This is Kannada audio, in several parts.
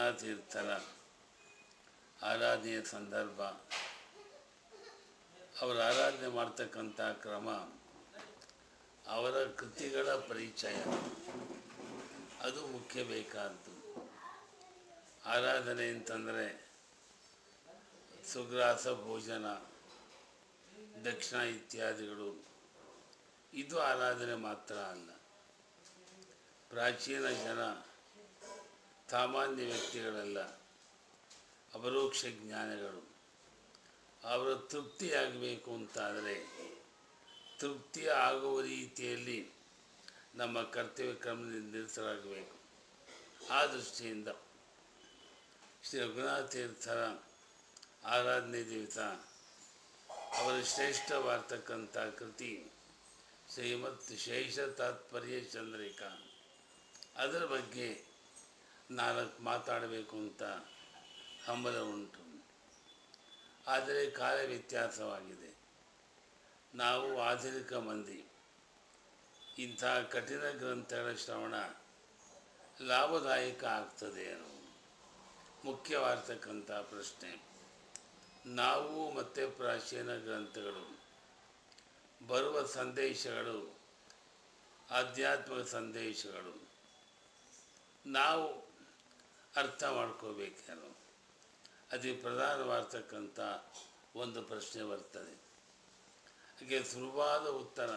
ರಘುನಾಥೀರ್ಥರ ಆರಾಧನೆಯ ಸಂದರ್ಭ ಅವರ ಆರಾಧನೆ ಮಾಡ್ತಕ್ಕಂಥ ಕ್ರಮ ಅವರ ಕೃತಿಗಳ ಪರಿಚಯ ಅದು ಮುಖ್ಯ ಬೇಕಾದ್ದು ಆರಾಧನೆ ಅಂತಂದರೆ ಸುಗ್ರಾಸ ಭೋಜನ ದಕ್ಷಿಣ ಇತ್ಯಾದಿಗಳು ಇದು ಆರಾಧನೆ ಮಾತ್ರ ಅಲ್ಲ ಪ್ರಾಚೀನ ಜನ ಸಾಮಾನ್ಯ ವ್ಯಕ್ತಿಗಳೆಲ್ಲ ಅಪರೋಕ್ಷ ಜ್ಞಾನಿಗಳು ಅವರ ತೃಪ್ತಿಯಾಗಬೇಕು ಅಂತಾದರೆ ತೃಪ್ತಿ ಆಗುವ ರೀತಿಯಲ್ಲಿ ನಮ್ಮ ಕರ್ತವ್ಯ ಕ್ರಮದಿಂದ ನಿರತರಾಗಬೇಕು ಆ ದೃಷ್ಟಿಯಿಂದ ಶ್ರೀ ರಘುನಾಥ ತೀರ್ಥರ ಆರಾಧನೆ ದಿವಸ ಅವರ ಶ್ರೇಷ್ಠವಾಗ್ತಕ್ಕಂಥ ಕೃತಿ ಶ್ರೀಮತ್ ಶೇಷ ತಾತ್ಪರ್ಯ ಚಂದ್ರಿಕಾ ಅದರ ಬಗ್ಗೆ ನಾಲ್ಕು ಮಾತಾಡಬೇಕು ಅಂತ ಹಂಬಲ ಉಂಟು ಆದರೆ ಕಾಲ ವ್ಯತ್ಯಾಸವಾಗಿದೆ ನಾವು ಆಧುನಿಕ ಮಂದಿ ಇಂಥ ಕಠಿಣ ಗ್ರಂಥಗಳ ಶ್ರವಣ ಲಾಭದಾಯಕ ಆಗ್ತದೆ ಅನ್ನೋ ಮುಖ್ಯವಾಗ್ತಕ್ಕಂಥ ಪ್ರಶ್ನೆ ನಾವು ಮತ್ತು ಪ್ರಾಚೀನ ಗ್ರಂಥಗಳು ಬರುವ ಸಂದೇಶಗಳು ಆಧ್ಯಾತ್ಮಿಕ ಸಂದೇಶಗಳು ನಾವು ಅರ್ಥ ಮಾಡ್ಕೋಬೇಕೇನೋ ಅತಿ ಪ್ರಧಾನವಾಗ್ತಕ್ಕಂಥ ಒಂದು ಪ್ರಶ್ನೆ ಬರ್ತದೆ ಹಾಗೆ ಸುಲಭವಾದ ಉತ್ತರ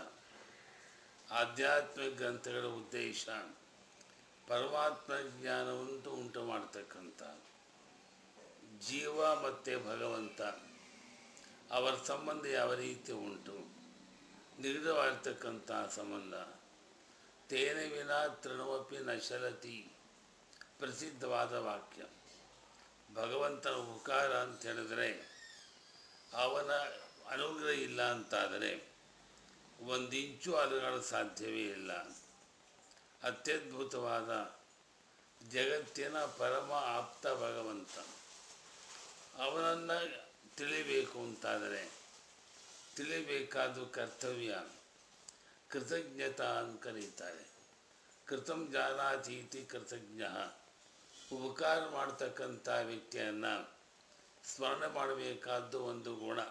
ಆಧ್ಯಾತ್ಮಿಕ ಗ್ರಂಥಗಳ ಉದ್ದೇಶ ಪರಮಾತ್ಮ ಜ್ಞಾನವಂತೂ ಉಂಟು ಮಾಡ್ತಕ್ಕಂಥ ಜೀವ ಮತ್ತು ಭಗವಂತ ಅವರ ಸಂಬಂಧ ಯಾವ ರೀತಿ ಉಂಟು ನಿಗಡವಾಗಿರ್ತಕ್ಕಂಥ ಸಂಬಂಧ ತೇನ ವಿನ ತೃಣವಪಿ ನಶಲತಿ ಪ್ರಸಿದ್ಧವಾದ ವಾಕ್ಯ ಭಗವಂತನ ಉಪಕಾರ ಅಂತ ಹೇಳಿದ್ರೆ ಅವನ ಅನುಗ್ರಹ ಇಲ್ಲ ಅಂತಾದರೆ ಒಂದು ಇಂಚು ಅಲುಗಾಡಲು ಸಾಧ್ಯವೇ ಇಲ್ಲ ಅತ್ಯದ್ಭುತವಾದ ಜಗತ್ತಿನ ಪರಮ ಆಪ್ತ ಭಗವಂತ ಅವನನ್ನು ತಿಳಿಬೇಕು ಅಂತಾದರೆ ತಿಳಿಬೇಕಾದ ಕರ್ತವ್ಯ ಕೃತಜ್ಞತಾ ಅಂತ ಕರೀತಾರೆ ಕೃತಂ ಜಾನಾತೀತಿ ಕೃತಜ್ಞ ಉಪಕಾರ ಮಾಡ್ತಕ್ಕಂಥ ವ್ಯಕ್ತಿಯನ್ನು ಸ್ಮರಣೆ ಮಾಡಬೇಕಾದ್ದು ಒಂದು ಗುಣ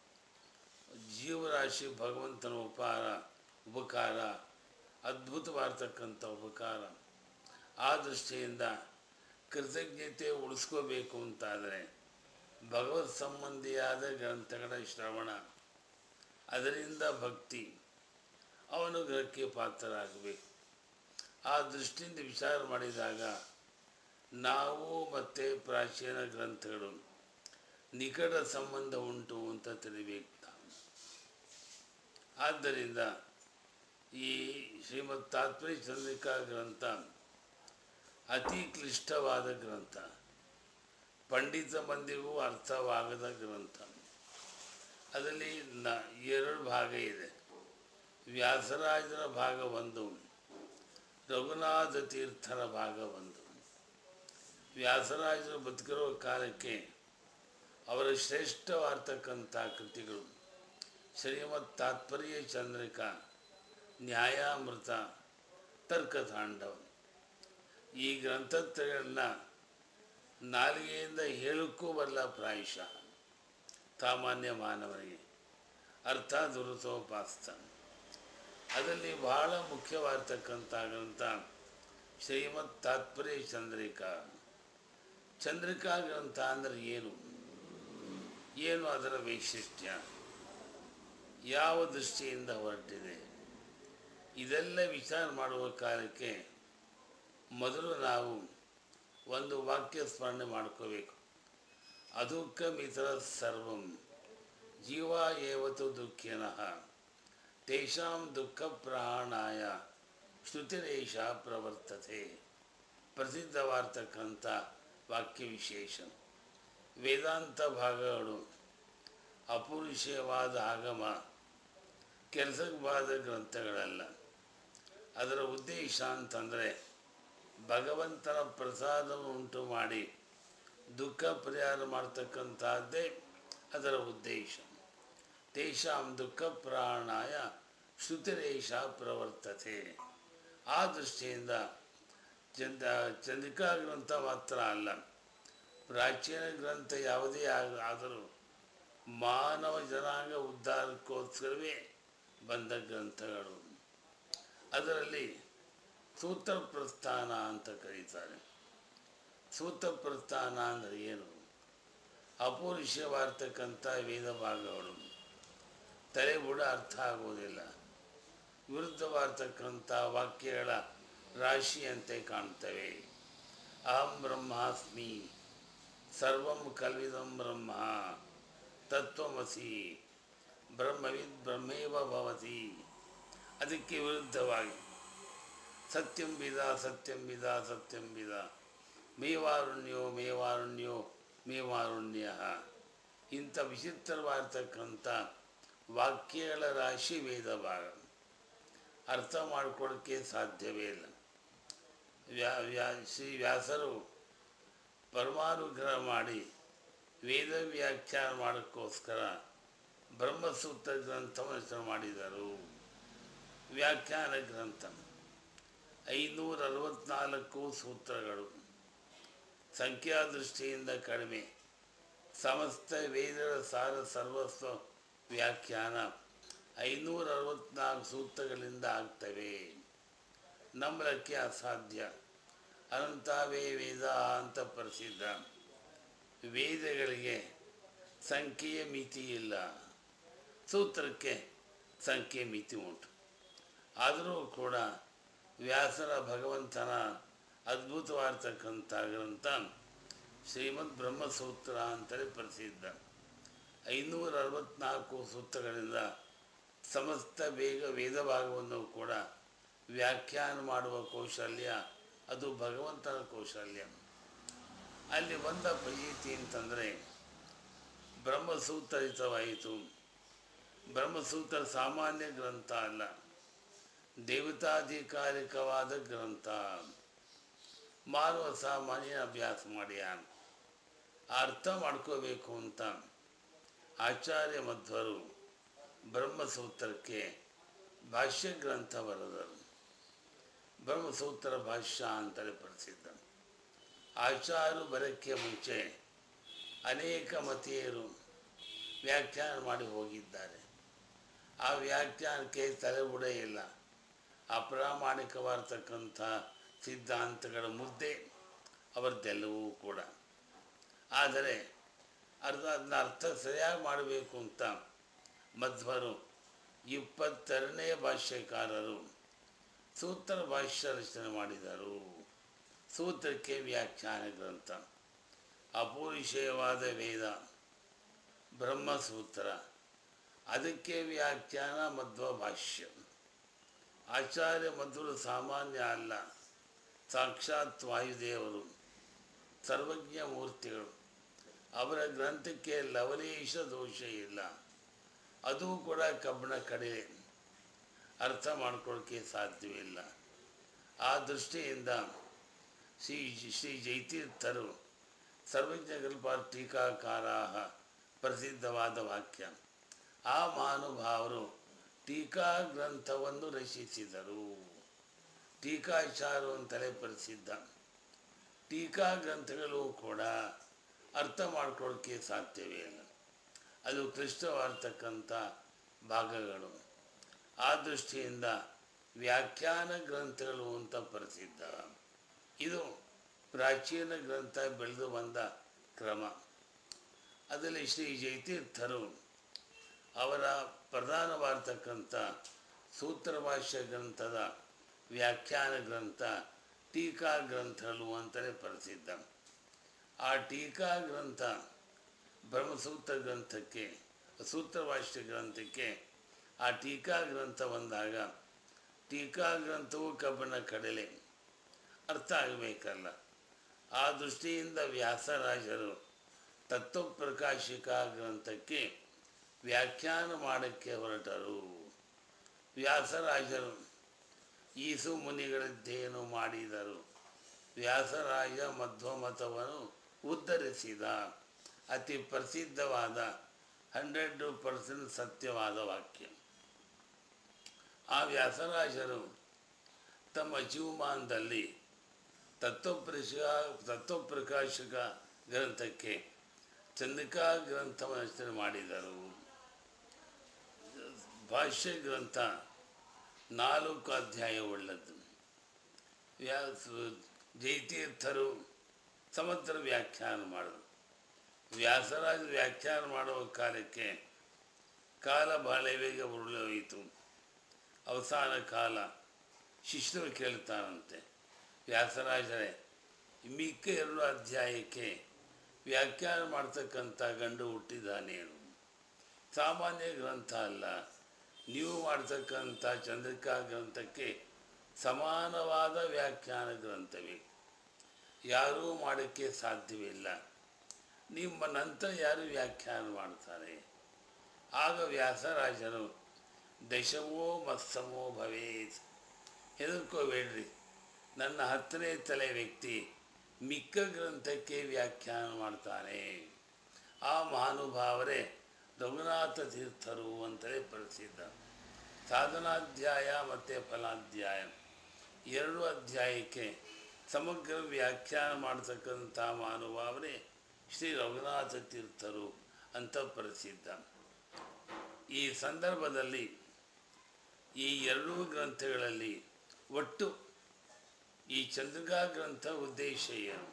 ಜೀವರಾಶಿ ಭಗವಂತನ ಉಪಕಾರ ಉಪಕಾರ ಅದ್ಭುತವಾಗಿರ್ತಕ್ಕಂಥ ಉಪಕಾರ ಆ ದೃಷ್ಟಿಯಿಂದ ಕೃತಜ್ಞತೆ ಉಳಿಸ್ಕೋಬೇಕು ಅಂತಾದರೆ ಭಗವತ್ ಸಂಬಂಧಿಯಾದ ಗ್ರಂಥಗಳ ಶ್ರವಣ ಅದರಿಂದ ಭಕ್ತಿ ಅವನುಗ್ರಹಕ್ಕೆ ಪಾತ್ರರಾಗಬೇಕು ಆ ದೃಷ್ಟಿಯಿಂದ ವಿಚಾರ ಮಾಡಿದಾಗ ನಾವು ಮತ್ತು ಪ್ರಾಚೀನ ಗ್ರಂಥಗಳು ನಿಕಟ ಸಂಬಂಧ ಉಂಟು ಅಂತ ತಿಳಿಬೇಕು ನಾವು ಆದ್ದರಿಂದ ಈ ಶ್ರೀಮದ್ ತಾತ್ಪರ್ಯ ಚಂದ್ರಿಕಾ ಗ್ರಂಥ ಅತಿ ಕ್ಲಿಷ್ಟವಾದ ಗ್ರಂಥ ಪಂಡಿತ ಮಂದಿಗೂ ಅರ್ಥವಾಗದ ಗ್ರಂಥ ಅದರಲ್ಲಿ ನ ಎರಡು ಭಾಗ ಇದೆ ವ್ಯಾಸರಾಜರ ಭಾಗ ಒಂದು ರಘುನಾಥ ತೀರ್ಥರ ಭಾಗ ಒಂದು ವ್ಯಾಸರಾಜರು ಬದುಕಿರೋ ಕಾಲಕ್ಕೆ ಅವರ ಶ್ರೇಷ್ಠವಾಗ್ತಕ್ಕಂಥ ಕೃತಿಗಳು ಶ್ರೀಮತ್ ತಾತ್ಪರ್ಯ ಚಂದ್ರಿಕಾ ನ್ಯಾಯಾಮೃತ ತರ್ಕತಾಂಡವ ಈ ಗ್ರಂಥಗಳನ್ನ ನಾಲಿಗೆಯಿಂದ ಹೇಳಕ್ಕೂ ಬರಲ್ಲ ಪ್ರಾಯಶಃ ಸಾಮಾನ್ಯ ಮಾನವನಿಗೆ ಅರ್ಥ ದುರುತೋಪಾಸ್ತ ಅದರಲ್ಲಿ ಬಹಳ ಮುಖ್ಯವಾಗಿರ್ತಕ್ಕಂಥ ಗ್ರಂಥ ಶ್ರೀಮತ್ ತಾತ್ಪರ್ಯ ಚಂದ್ರಿಕಾ ಚಂದ್ರಿಕಾ ಗ್ರಂಥ ಅಂದರೆ ಏನು ಏನು ಅದರ ವೈಶಿಷ್ಟ್ಯ ಯಾವ ದೃಷ್ಟಿಯಿಂದ ಹೊರಟಿದೆ ಇದೆಲ್ಲ ವಿಚಾರ ಮಾಡುವ ಕಾಲಕ್ಕೆ ಮೊದಲು ನಾವು ಒಂದು ವಾಕ್ಯ ಸ್ಮರಣೆ ಮಾಡ್ಕೋಬೇಕು ಅದುಃಖ ಮಿತ್ರ ಸರ್ವಂ ಜೀವ ಏವತು ದುಃಖಿನಃ ತೇಷಾಂ ದುಃಖ ಪ್ರಹಾಣಾಯ ಶ್ರುತಿರೇಶ ಪ್ರವರ್ತತೆ ಪ್ರಸಿದ್ಧವಾಗ್ತಕ್ಕಂಥ ವಾಕ್ಯ ವಿಶೇಷ ವೇದಾಂತ ಭಾಗಗಳು ಅಪುರುಷವಾದ ಆಗಮ ಕೆಲಸಕ್ಕೆ ಬಾದ ಗ್ರಂಥಗಳಲ್ಲ ಅದರ ಉದ್ದೇಶ ಅಂತಂದರೆ ಭಗವಂತನ ಪ್ರಸಾದವನ್ನು ಉಂಟು ಮಾಡಿ ದುಃಖ ಪರಿಹಾರ ಮಾಡ್ತಕ್ಕಂಥದ್ದೇ ಅದರ ಉದ್ದೇಶ ತೇಷಾಂ ದುಃಖ ಪ್ರಾಣಾಯ ಶ್ರುತಿರೇಶ ಪ್ರವರ್ತತೆ ಆ ದೃಷ್ಟಿಯಿಂದ ಚಂದ ಚಂದ್ರಿಕಾ ಗ್ರಂಥ ಮಾತ್ರ ಅಲ್ಲ ಪ್ರಾಚೀನ ಗ್ರಂಥ ಯಾವುದೇ ಆಗ ಆದರೂ ಮಾನವ ಜನಾಂಗ ಉದ್ಧಾರಕ್ಕೋಸ್ಕರವೇ ಬಂದ ಗ್ರಂಥಗಳು ಅದರಲ್ಲಿ ಸೂತ್ರ ಪ್ರಸ್ಥಾನ ಅಂತ ಕರೀತಾರೆ ಸೂತ್ರ ಪ್ರಸ್ಥಾನ ಅಂದರೆ ಏನು ಅಪೌರುಷವಾರ್ತಕ್ಕಂಥ ವೇದ ಭಾಗಗಳು ತಲೆ ಬುಡ ಅರ್ಥ ಆಗುವುದಿಲ್ಲ ವಿರುದ್ಧವಾರ್ತಕ್ಕಂಥ ವಾಕ್ಯಗಳ ರಾಶಿಯಂತೆ ಕಾಣ್ತವೆ ಅಹಂ ಬ್ರಹ್ಮಾಸ್ಮಿ ಸರ್ವಂ ಕಲ್ವಿದಂ ಬ್ರಹ್ಮ ತತ್ವಮಸಿ ಬ್ರಹ್ಮವಿದ್ ಬ್ರಹ್ಮೇವ ಭವತಿ ಅದಕ್ಕೆ ವಿರುದ್ಧವಾಗಿ ಸತ್ಯಂ ವಿದ ಸತ್ಯಂ ವಿದ ಸತ್ಯಂ ವಿದ ಮೇವಾರುಣ್ಯೋ ಮೇವಾರುಣ್ಯೋ ಮೇವಾರುಣ್ಯ ಇಂಥ ವಿಚಿತ್ರವಾಗಿರ್ತಕ್ಕಂಥ ವಾಕ್ಯಗಳ ರಾಶಿ ವೇದ ಭಾಗ ಅರ್ಥ ಮಾಡ್ಕೊಳ್ಳೋಕ್ಕೆ ಸಾಧ್ಯವೇ ಇಲ್ಲ ವ್ಯಾ ವ್ಯಾ ಶ್ರೀ ವ್ಯಾಸರು ಪರಮಾನುಗ್ರಹ ಮಾಡಿ ವೇದ ವ್ಯಾಖ್ಯಾನ ಮಾಡೋಕ್ಕೋಸ್ಕರ ಬ್ರಹ್ಮಸೂತ್ರ ಗ್ರಂಥವನ್ನು ರಚನೆ ಮಾಡಿದರು ವ್ಯಾಖ್ಯಾನ ಗ್ರಂಥ ಐನೂರ ಅರವತ್ನಾಲ್ಕು ಸೂತ್ರಗಳು ಸಂಖ್ಯಾದೃಷ್ಟಿಯಿಂದ ಕಡಿಮೆ ಸಮಸ್ತ ವೇದಗಳ ಸಾರ ಸರ್ವಸ್ವ ವ್ಯಾಖ್ಯಾನ ಐನೂರ ಅರವತ್ನಾಲ್ಕು ಸೂತ್ರಗಳಿಂದ ಆಗ್ತವೆ ನಂಬಲಕ್ಕೆ ಅಸಾಧ್ಯ ಅನಂತವೇ ವೇದ ಅಂತ ಪ್ರಸಿದ್ಧ ವೇದಗಳಿಗೆ ಸಂಖ್ಯೆಯ ಮಿತಿ ಇಲ್ಲ ಸೂತ್ರಕ್ಕೆ ಸಂಖ್ಯೆ ಮಿತಿ ಉಂಟು ಆದರೂ ಕೂಡ ವ್ಯಾಸರ ಭಗವಂತನ ಅದ್ಭುತವಾಗಿರ್ತಕ್ಕಂಥ ಗ್ರಂಥ ಶ್ರೀಮದ್ ಬ್ರಹ್ಮಸೂತ್ರ ಅಂತಲೇ ಪ್ರಸಿದ್ಧ ಐನೂರ ಅರವತ್ನಾಲ್ಕು ಸೂತ್ರಗಳಿಂದ ಸಮಸ್ತ ಬೇಗ ವೇದ ಭಾಗವನ್ನು ಕೂಡ ವ್ಯಾಖ್ಯಾನ ಮಾಡುವ ಕೌಶಲ್ಯ ಅದು ಭಗವಂತನ ಕೌಶಲ್ಯ ಅಲ್ಲಿ ಬಂದ ಪ್ರೀತಿ ಅಂತಂದರೆ ಬ್ರಹ್ಮಸೂತ್ರರಿತವಾಯಿತು ಬ್ರಹ್ಮಸೂತ್ರ ಸಾಮಾನ್ಯ ಗ್ರಂಥ ಅಲ್ಲ ದೇವತಾಧಿಕಾರಿಕವಾದ ಗ್ರಂಥ ಮಾನವ ಸಾಮಾನ್ಯ ಅಭ್ಯಾಸ ಮಾಡ್ಯಾನ ಅರ್ಥ ಮಾಡ್ಕೋಬೇಕು ಅಂತ ಆಚಾರ್ಯ ಮಧ್ವರು ಬ್ರಹ್ಮಸೂತ್ರಕ್ಕೆ ಭಾಷ್ಯ ಗ್ರಂಥ ಬರೆದರು ಬ್ರಹ್ಮಸೂತ್ರ ಭಾಷ್ಯ ಅಂತಲೇ ಪ್ರಸಿದ್ಧ ಆಚಾರ್ಯರು ಬರೋಕ್ಕೆ ಮುಂಚೆ ಅನೇಕ ಮತೀಯರು ವ್ಯಾಖ್ಯಾನ ಮಾಡಿ ಹೋಗಿದ್ದಾರೆ ಆ ವ್ಯಾಖ್ಯಾನಕ್ಕೆ ತಲೆಬುಡ ಇಲ್ಲ ಅಪ್ರಾಮಾಣಿಕವಾಗಿರ್ತಕ್ಕಂಥ ಸಿದ್ಧಾಂತಗಳ ಮುದ್ದೆ ಅವರದ್ದೆಲ್ಲವೂ ಕೂಡ ಆದರೆ ಅರ್ಧ ಅದನ್ನ ಅರ್ಥ ಸರಿಯಾಗಿ ಮಾಡಬೇಕು ಅಂತ ಮಧ್ವರು ಇಪ್ಪತ್ತೆರಡನೇ ಭಾಷ್ಯಕಾರರು ಸೂತ್ರ ಭಾಷ್ಯ ರಚನೆ ಮಾಡಿದರು ಸೂತ್ರಕ್ಕೆ ವ್ಯಾಖ್ಯಾನ ಗ್ರಂಥ ಅಪೌರುಷೇಯವಾದ ವೇದ ಬ್ರಹ್ಮಸೂತ್ರ ಅದಕ್ಕೆ ವ್ಯಾಖ್ಯಾನ ಮಧ್ವ ಭಾಷ್ಯ ಆಚಾರ್ಯ ಮಧ್ವರು ಸಾಮಾನ್ಯ ಅಲ್ಲ ಸಾಕ್ಷಾತ್ ವಾಯುದೇವರು ಸರ್ವಜ್ಞ ಮೂರ್ತಿಗಳು ಅವರ ಗ್ರಂಥಕ್ಕೆ ಲವಲೇಶ ದೋಷ ಇಲ್ಲ ಅದು ಕೂಡ ಕಬ್ಬಣ ಕಡೆ ಅರ್ಥ ಮಾಡ್ಕೊಳ್ಳೋಕ್ಕೆ ಸಾಧ್ಯವಿಲ್ಲ ಆ ದೃಷ್ಟಿಯಿಂದ ಶ್ರೀ ಶ್ರೀ ಜೈತೀರ್ಥರು ಸರ್ವಜ್ಞ ಕಲ್ಪ ಟೀಕಾಕಾರ ಪ್ರಸಿದ್ಧವಾದ ವಾಕ್ಯ ಆ ಮಹಾನುಭಾವರು ಟೀಕಾ ಗ್ರಂಥವನ್ನು ರಚಿಸಿದರು ಟೀಕಾಚಾರು ಅಂತಲೇ ಪ್ರಸಿದ್ಧ ಟೀಕಾ ಗ್ರಂಥಗಳು ಕೂಡ ಅರ್ಥ ಮಾಡ್ಕೊಳ್ಳೋಕ್ಕೆ ಸಾಧ್ಯವೇ ಇಲ್ಲ ಅದು ಕ್ಲಿಷ್ಟವಾಗಿರ್ತಕ್ಕಂಥ ಭಾಗಗಳು ಆ ದೃಷ್ಟಿಯಿಂದ ವ್ಯಾಖ್ಯಾನ ಗ್ರಂಥಗಳು ಅಂತ ಪ್ರಸಿದ್ಧ ಇದು ಪ್ರಾಚೀನ ಗ್ರಂಥ ಬೆಳೆದು ಬಂದ ಕ್ರಮ ಅದರಲ್ಲಿ ಶ್ರೀ ಜಯತೀರ್ಥರು ಅವರ ಪ್ರಧಾನವಾಗಿರ್ತಕ್ಕಂಥ ಸೂತ್ರ ಭಾಷ್ಯ ಗ್ರಂಥದ ವ್ಯಾಖ್ಯಾನ ಗ್ರಂಥ ಟೀಕಾ ಗ್ರಂಥಗಳು ಅಂತಲೇ ಪ್ರಸಿದ್ಧ ಆ ಟೀಕಾ ಗ್ರಂಥ ಬ್ರಹ್ಮಸೂತ್ರ ಗ್ರಂಥಕ್ಕೆ ಸೂತ್ರ ಭಾಷ್ಯ ಗ್ರಂಥಕ್ಕೆ ಆ ಟೀಕಾ ಗ್ರಂಥ ಬಂದಾಗ ಟೀಕಾ ಗ್ರಂಥವು ಕಬ್ಬಣ ಕಡಲೆ ಅರ್ಥ ಆಗಬೇಕಲ್ಲ ಆ ದೃಷ್ಟಿಯಿಂದ ವ್ಯಾಸರಾಜರು ತತ್ವಪ್ರಕಾಶಿಕಾ ಗ್ರಂಥಕ್ಕೆ ವ್ಯಾಖ್ಯಾನ ಮಾಡೋಕ್ಕೆ ಹೊರಟರು ವ್ಯಾಸರಾಜರು ಈಸು ಮುನಿಗಳದ್ದೇನು ಮಾಡಿದರು ವ್ಯಾಸರಾಜ ಮಧ್ವಮತವನ್ನು ಉದ್ಧರಿಸಿದ ಅತಿ ಪ್ರಸಿದ್ಧವಾದ ಹಂಡ್ರೆಡ್ ಪರ್ಸೆಂಟ್ ಸತ್ಯವಾದ ವಾಕ್ಯ ಆ ವ್ಯಾಸರಾಜರು ತಮ್ಮ ಜೀವಮಾನದಲ್ಲಿ ತತ್ವಪ್ರಶ ತತ್ವಪ್ರಕಾಶಕ ಗ್ರಂಥಕ್ಕೆ ಚಂದ್ರಿಕಾ ಗ್ರಂಥವನ್ನು ರಚನೆ ಮಾಡಿದರು ಭಾಷ್ಯ ಗ್ರಂಥ ನಾಲ್ಕು ಅಧ್ಯಾಯವುಳ್ಳದ್ದು ವ್ಯಾಸ ಜೈತೀರ್ಥರು ಸಮಗ್ರ ವ್ಯಾಖ್ಯಾನ ಮಾಡಿದರು ವ್ಯಾಸರಾಜ ವ್ಯಾಖ್ಯಾನ ಮಾಡುವ ಕಾಲಕ್ಕೆ ಕಾಲ ಬಹಳ ಬೇಗ ಉರುಳೋಯಿತು ಅವಸಾನ ಕಾಲ ಶಿಷ್ಯರು ಕೇಳ್ತಾರಂತೆ ವ್ಯಾಸರಾಜರೇ ಮಿಕ್ಕ ಎರಡು ಅಧ್ಯಾಯಕ್ಕೆ ವ್ಯಾಖ್ಯಾನ ಮಾಡ್ತಕ್ಕಂಥ ಗಂಡು ಹುಟ್ಟಿದ್ದಾನೇನು ಸಾಮಾನ್ಯ ಗ್ರಂಥ ಅಲ್ಲ ನೀವು ಮಾಡ್ತಕ್ಕಂಥ ಚಂದ್ರಿಕಾ ಗ್ರಂಥಕ್ಕೆ ಸಮಾನವಾದ ವ್ಯಾಖ್ಯಾನ ಗ್ರಂಥವೇ ಯಾರೂ ಮಾಡೋಕ್ಕೆ ಸಾಧ್ಯವಿಲ್ಲ ನಿಮ್ಮ ನಂತರ ಯಾರು ವ್ಯಾಖ್ಯಾನ ಮಾಡ್ತಾರೆ ಆಗ ವ್ಯಾಸರಾಜರು ದಶಮೋ ಮತ್ಸಮೋ ಭವೇತ್ ಹೆದರ್ಕೋಬೇಡ್ರಿ ನನ್ನ ಹತ್ತನೇ ತಲೆ ವ್ಯಕ್ತಿ ಮಿಕ್ಕ ಗ್ರಂಥಕ್ಕೆ ವ್ಯಾಖ್ಯಾನ ಮಾಡ್ತಾನೆ ಆ ಮಹಾನುಭಾವರೇ ರಘುನಾಥ ತೀರ್ಥರು ಅಂತಲೇ ಪ್ರಸಿದ್ಧ ಸಾಧನಾಧ್ಯಾಯ ಮತ್ತು ಫಲಾಧ್ಯಾಯ ಎರಡು ಅಧ್ಯಾಯಕ್ಕೆ ಸಮಗ್ರ ವ್ಯಾಖ್ಯಾನ ಮಾಡ್ತಕ್ಕಂಥ ಮಹಾನುಭಾವರೇ ಶ್ರೀ ರಘುನಾಥ ತೀರ್ಥರು ಅಂತ ಪ್ರಸಿದ್ಧ ಈ ಸಂದರ್ಭದಲ್ಲಿ ಈ ಎರಡೂ ಗ್ರಂಥಗಳಲ್ಲಿ ಒಟ್ಟು ಈ ಚಂದ್ರಿಕಾ ಗ್ರಂಥ ಉದ್ದೇಶ ಏನು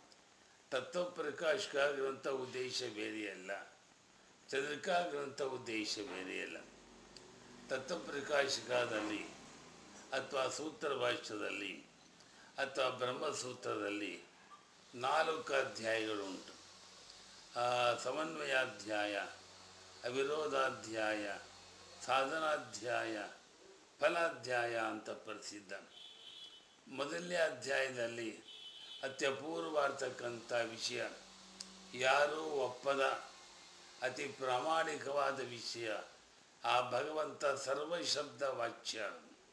ತತ್ವಪ್ರಕಾಶಕ ಗ್ರಂಥ ಉದ್ದೇಶ ಬೇರೆಯಲ್ಲ ಚಂದ್ರಿಕಾ ಗ್ರಂಥ ಉದ್ದೇಶ ಬೇರೆಯಲ್ಲ ತತ್ವಪ್ರಕಾಶಕದಲ್ಲಿ ಅಥವಾ ಸೂತ್ರ ಭಾಷ್ಯದಲ್ಲಿ ಅಥವಾ ಬ್ರಹ್ಮಸೂತ್ರದಲ್ಲಿ ನಾಲ್ಕು ಅಧ್ಯಾಯಗಳುಂಟು ಆ ಸಮನ್ವಯಾಧ್ಯಾಯ ಅವಿರೋಧಾಧ್ಯಾಯ ಸಾಧನಾಧ್ಯಾಯ ಫಲಾಧ್ಯಾಯ ಅಂತ ಪ್ರಸಿದ್ಧ ಮೊದಲನೇ ಅಧ್ಯಾಯದಲ್ಲಿ ಅತ್ಯಪೂರ್ವರ್ತಕ್ಕಂಥ ವಿಷಯ ಯಾರೂ ಒಪ್ಪದ ಅತಿ ಪ್ರಾಮಾಣಿಕವಾದ ವಿಷಯ ಆ ಭಗವಂತ ಸರ್ವ ಶಬ್ದ ವಾಚ್ಯ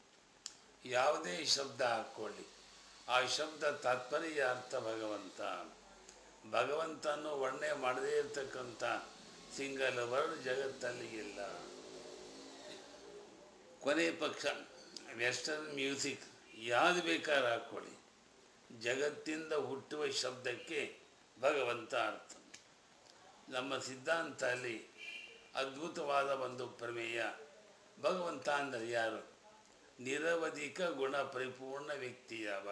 ಯಾವುದೇ ಶಬ್ದ ಹಾಕ್ಕೊಳ್ಳಿ ಆ ಶಬ್ದ ತಾತ್ಪರ್ಯ ಅರ್ಥ ಭಗವಂತ ಭಗವಂತನು ವರ್ಣನೆ ಮಾಡದೇ ಇರತಕ್ಕಂಥ ಸಿಂಗಲ್ ವರ್ಡ್ ಜಗತ್ತಲ್ಲಿ ಇಲ್ಲ ಕೊನೆ ಪಕ್ಷ ವೆಸ್ಟರ್ನ್ ಮ್ಯೂಸಿಕ್ ಯಾವುದು ಬೇಕಾದ್ರೆ ಹಾಕ್ಕೊಳ್ಳಿ ಜಗತ್ತಿಂದ ಹುಟ್ಟುವ ಶಬ್ದಕ್ಕೆ ಭಗವಂತ ಅರ್ಥ ನಮ್ಮ ಸಿದ್ಧಾಂತ ಅಲ್ಲಿ ಅದ್ಭುತವಾದ ಒಂದು ಪ್ರಮೇಯ ಭಗವಂತ ಅಂದರೆ ಯಾರು ನಿರವಧಿಕ ಗುಣ ಪರಿಪೂರ್ಣ ವ್ಯಕ್ತಿ ಯಾವ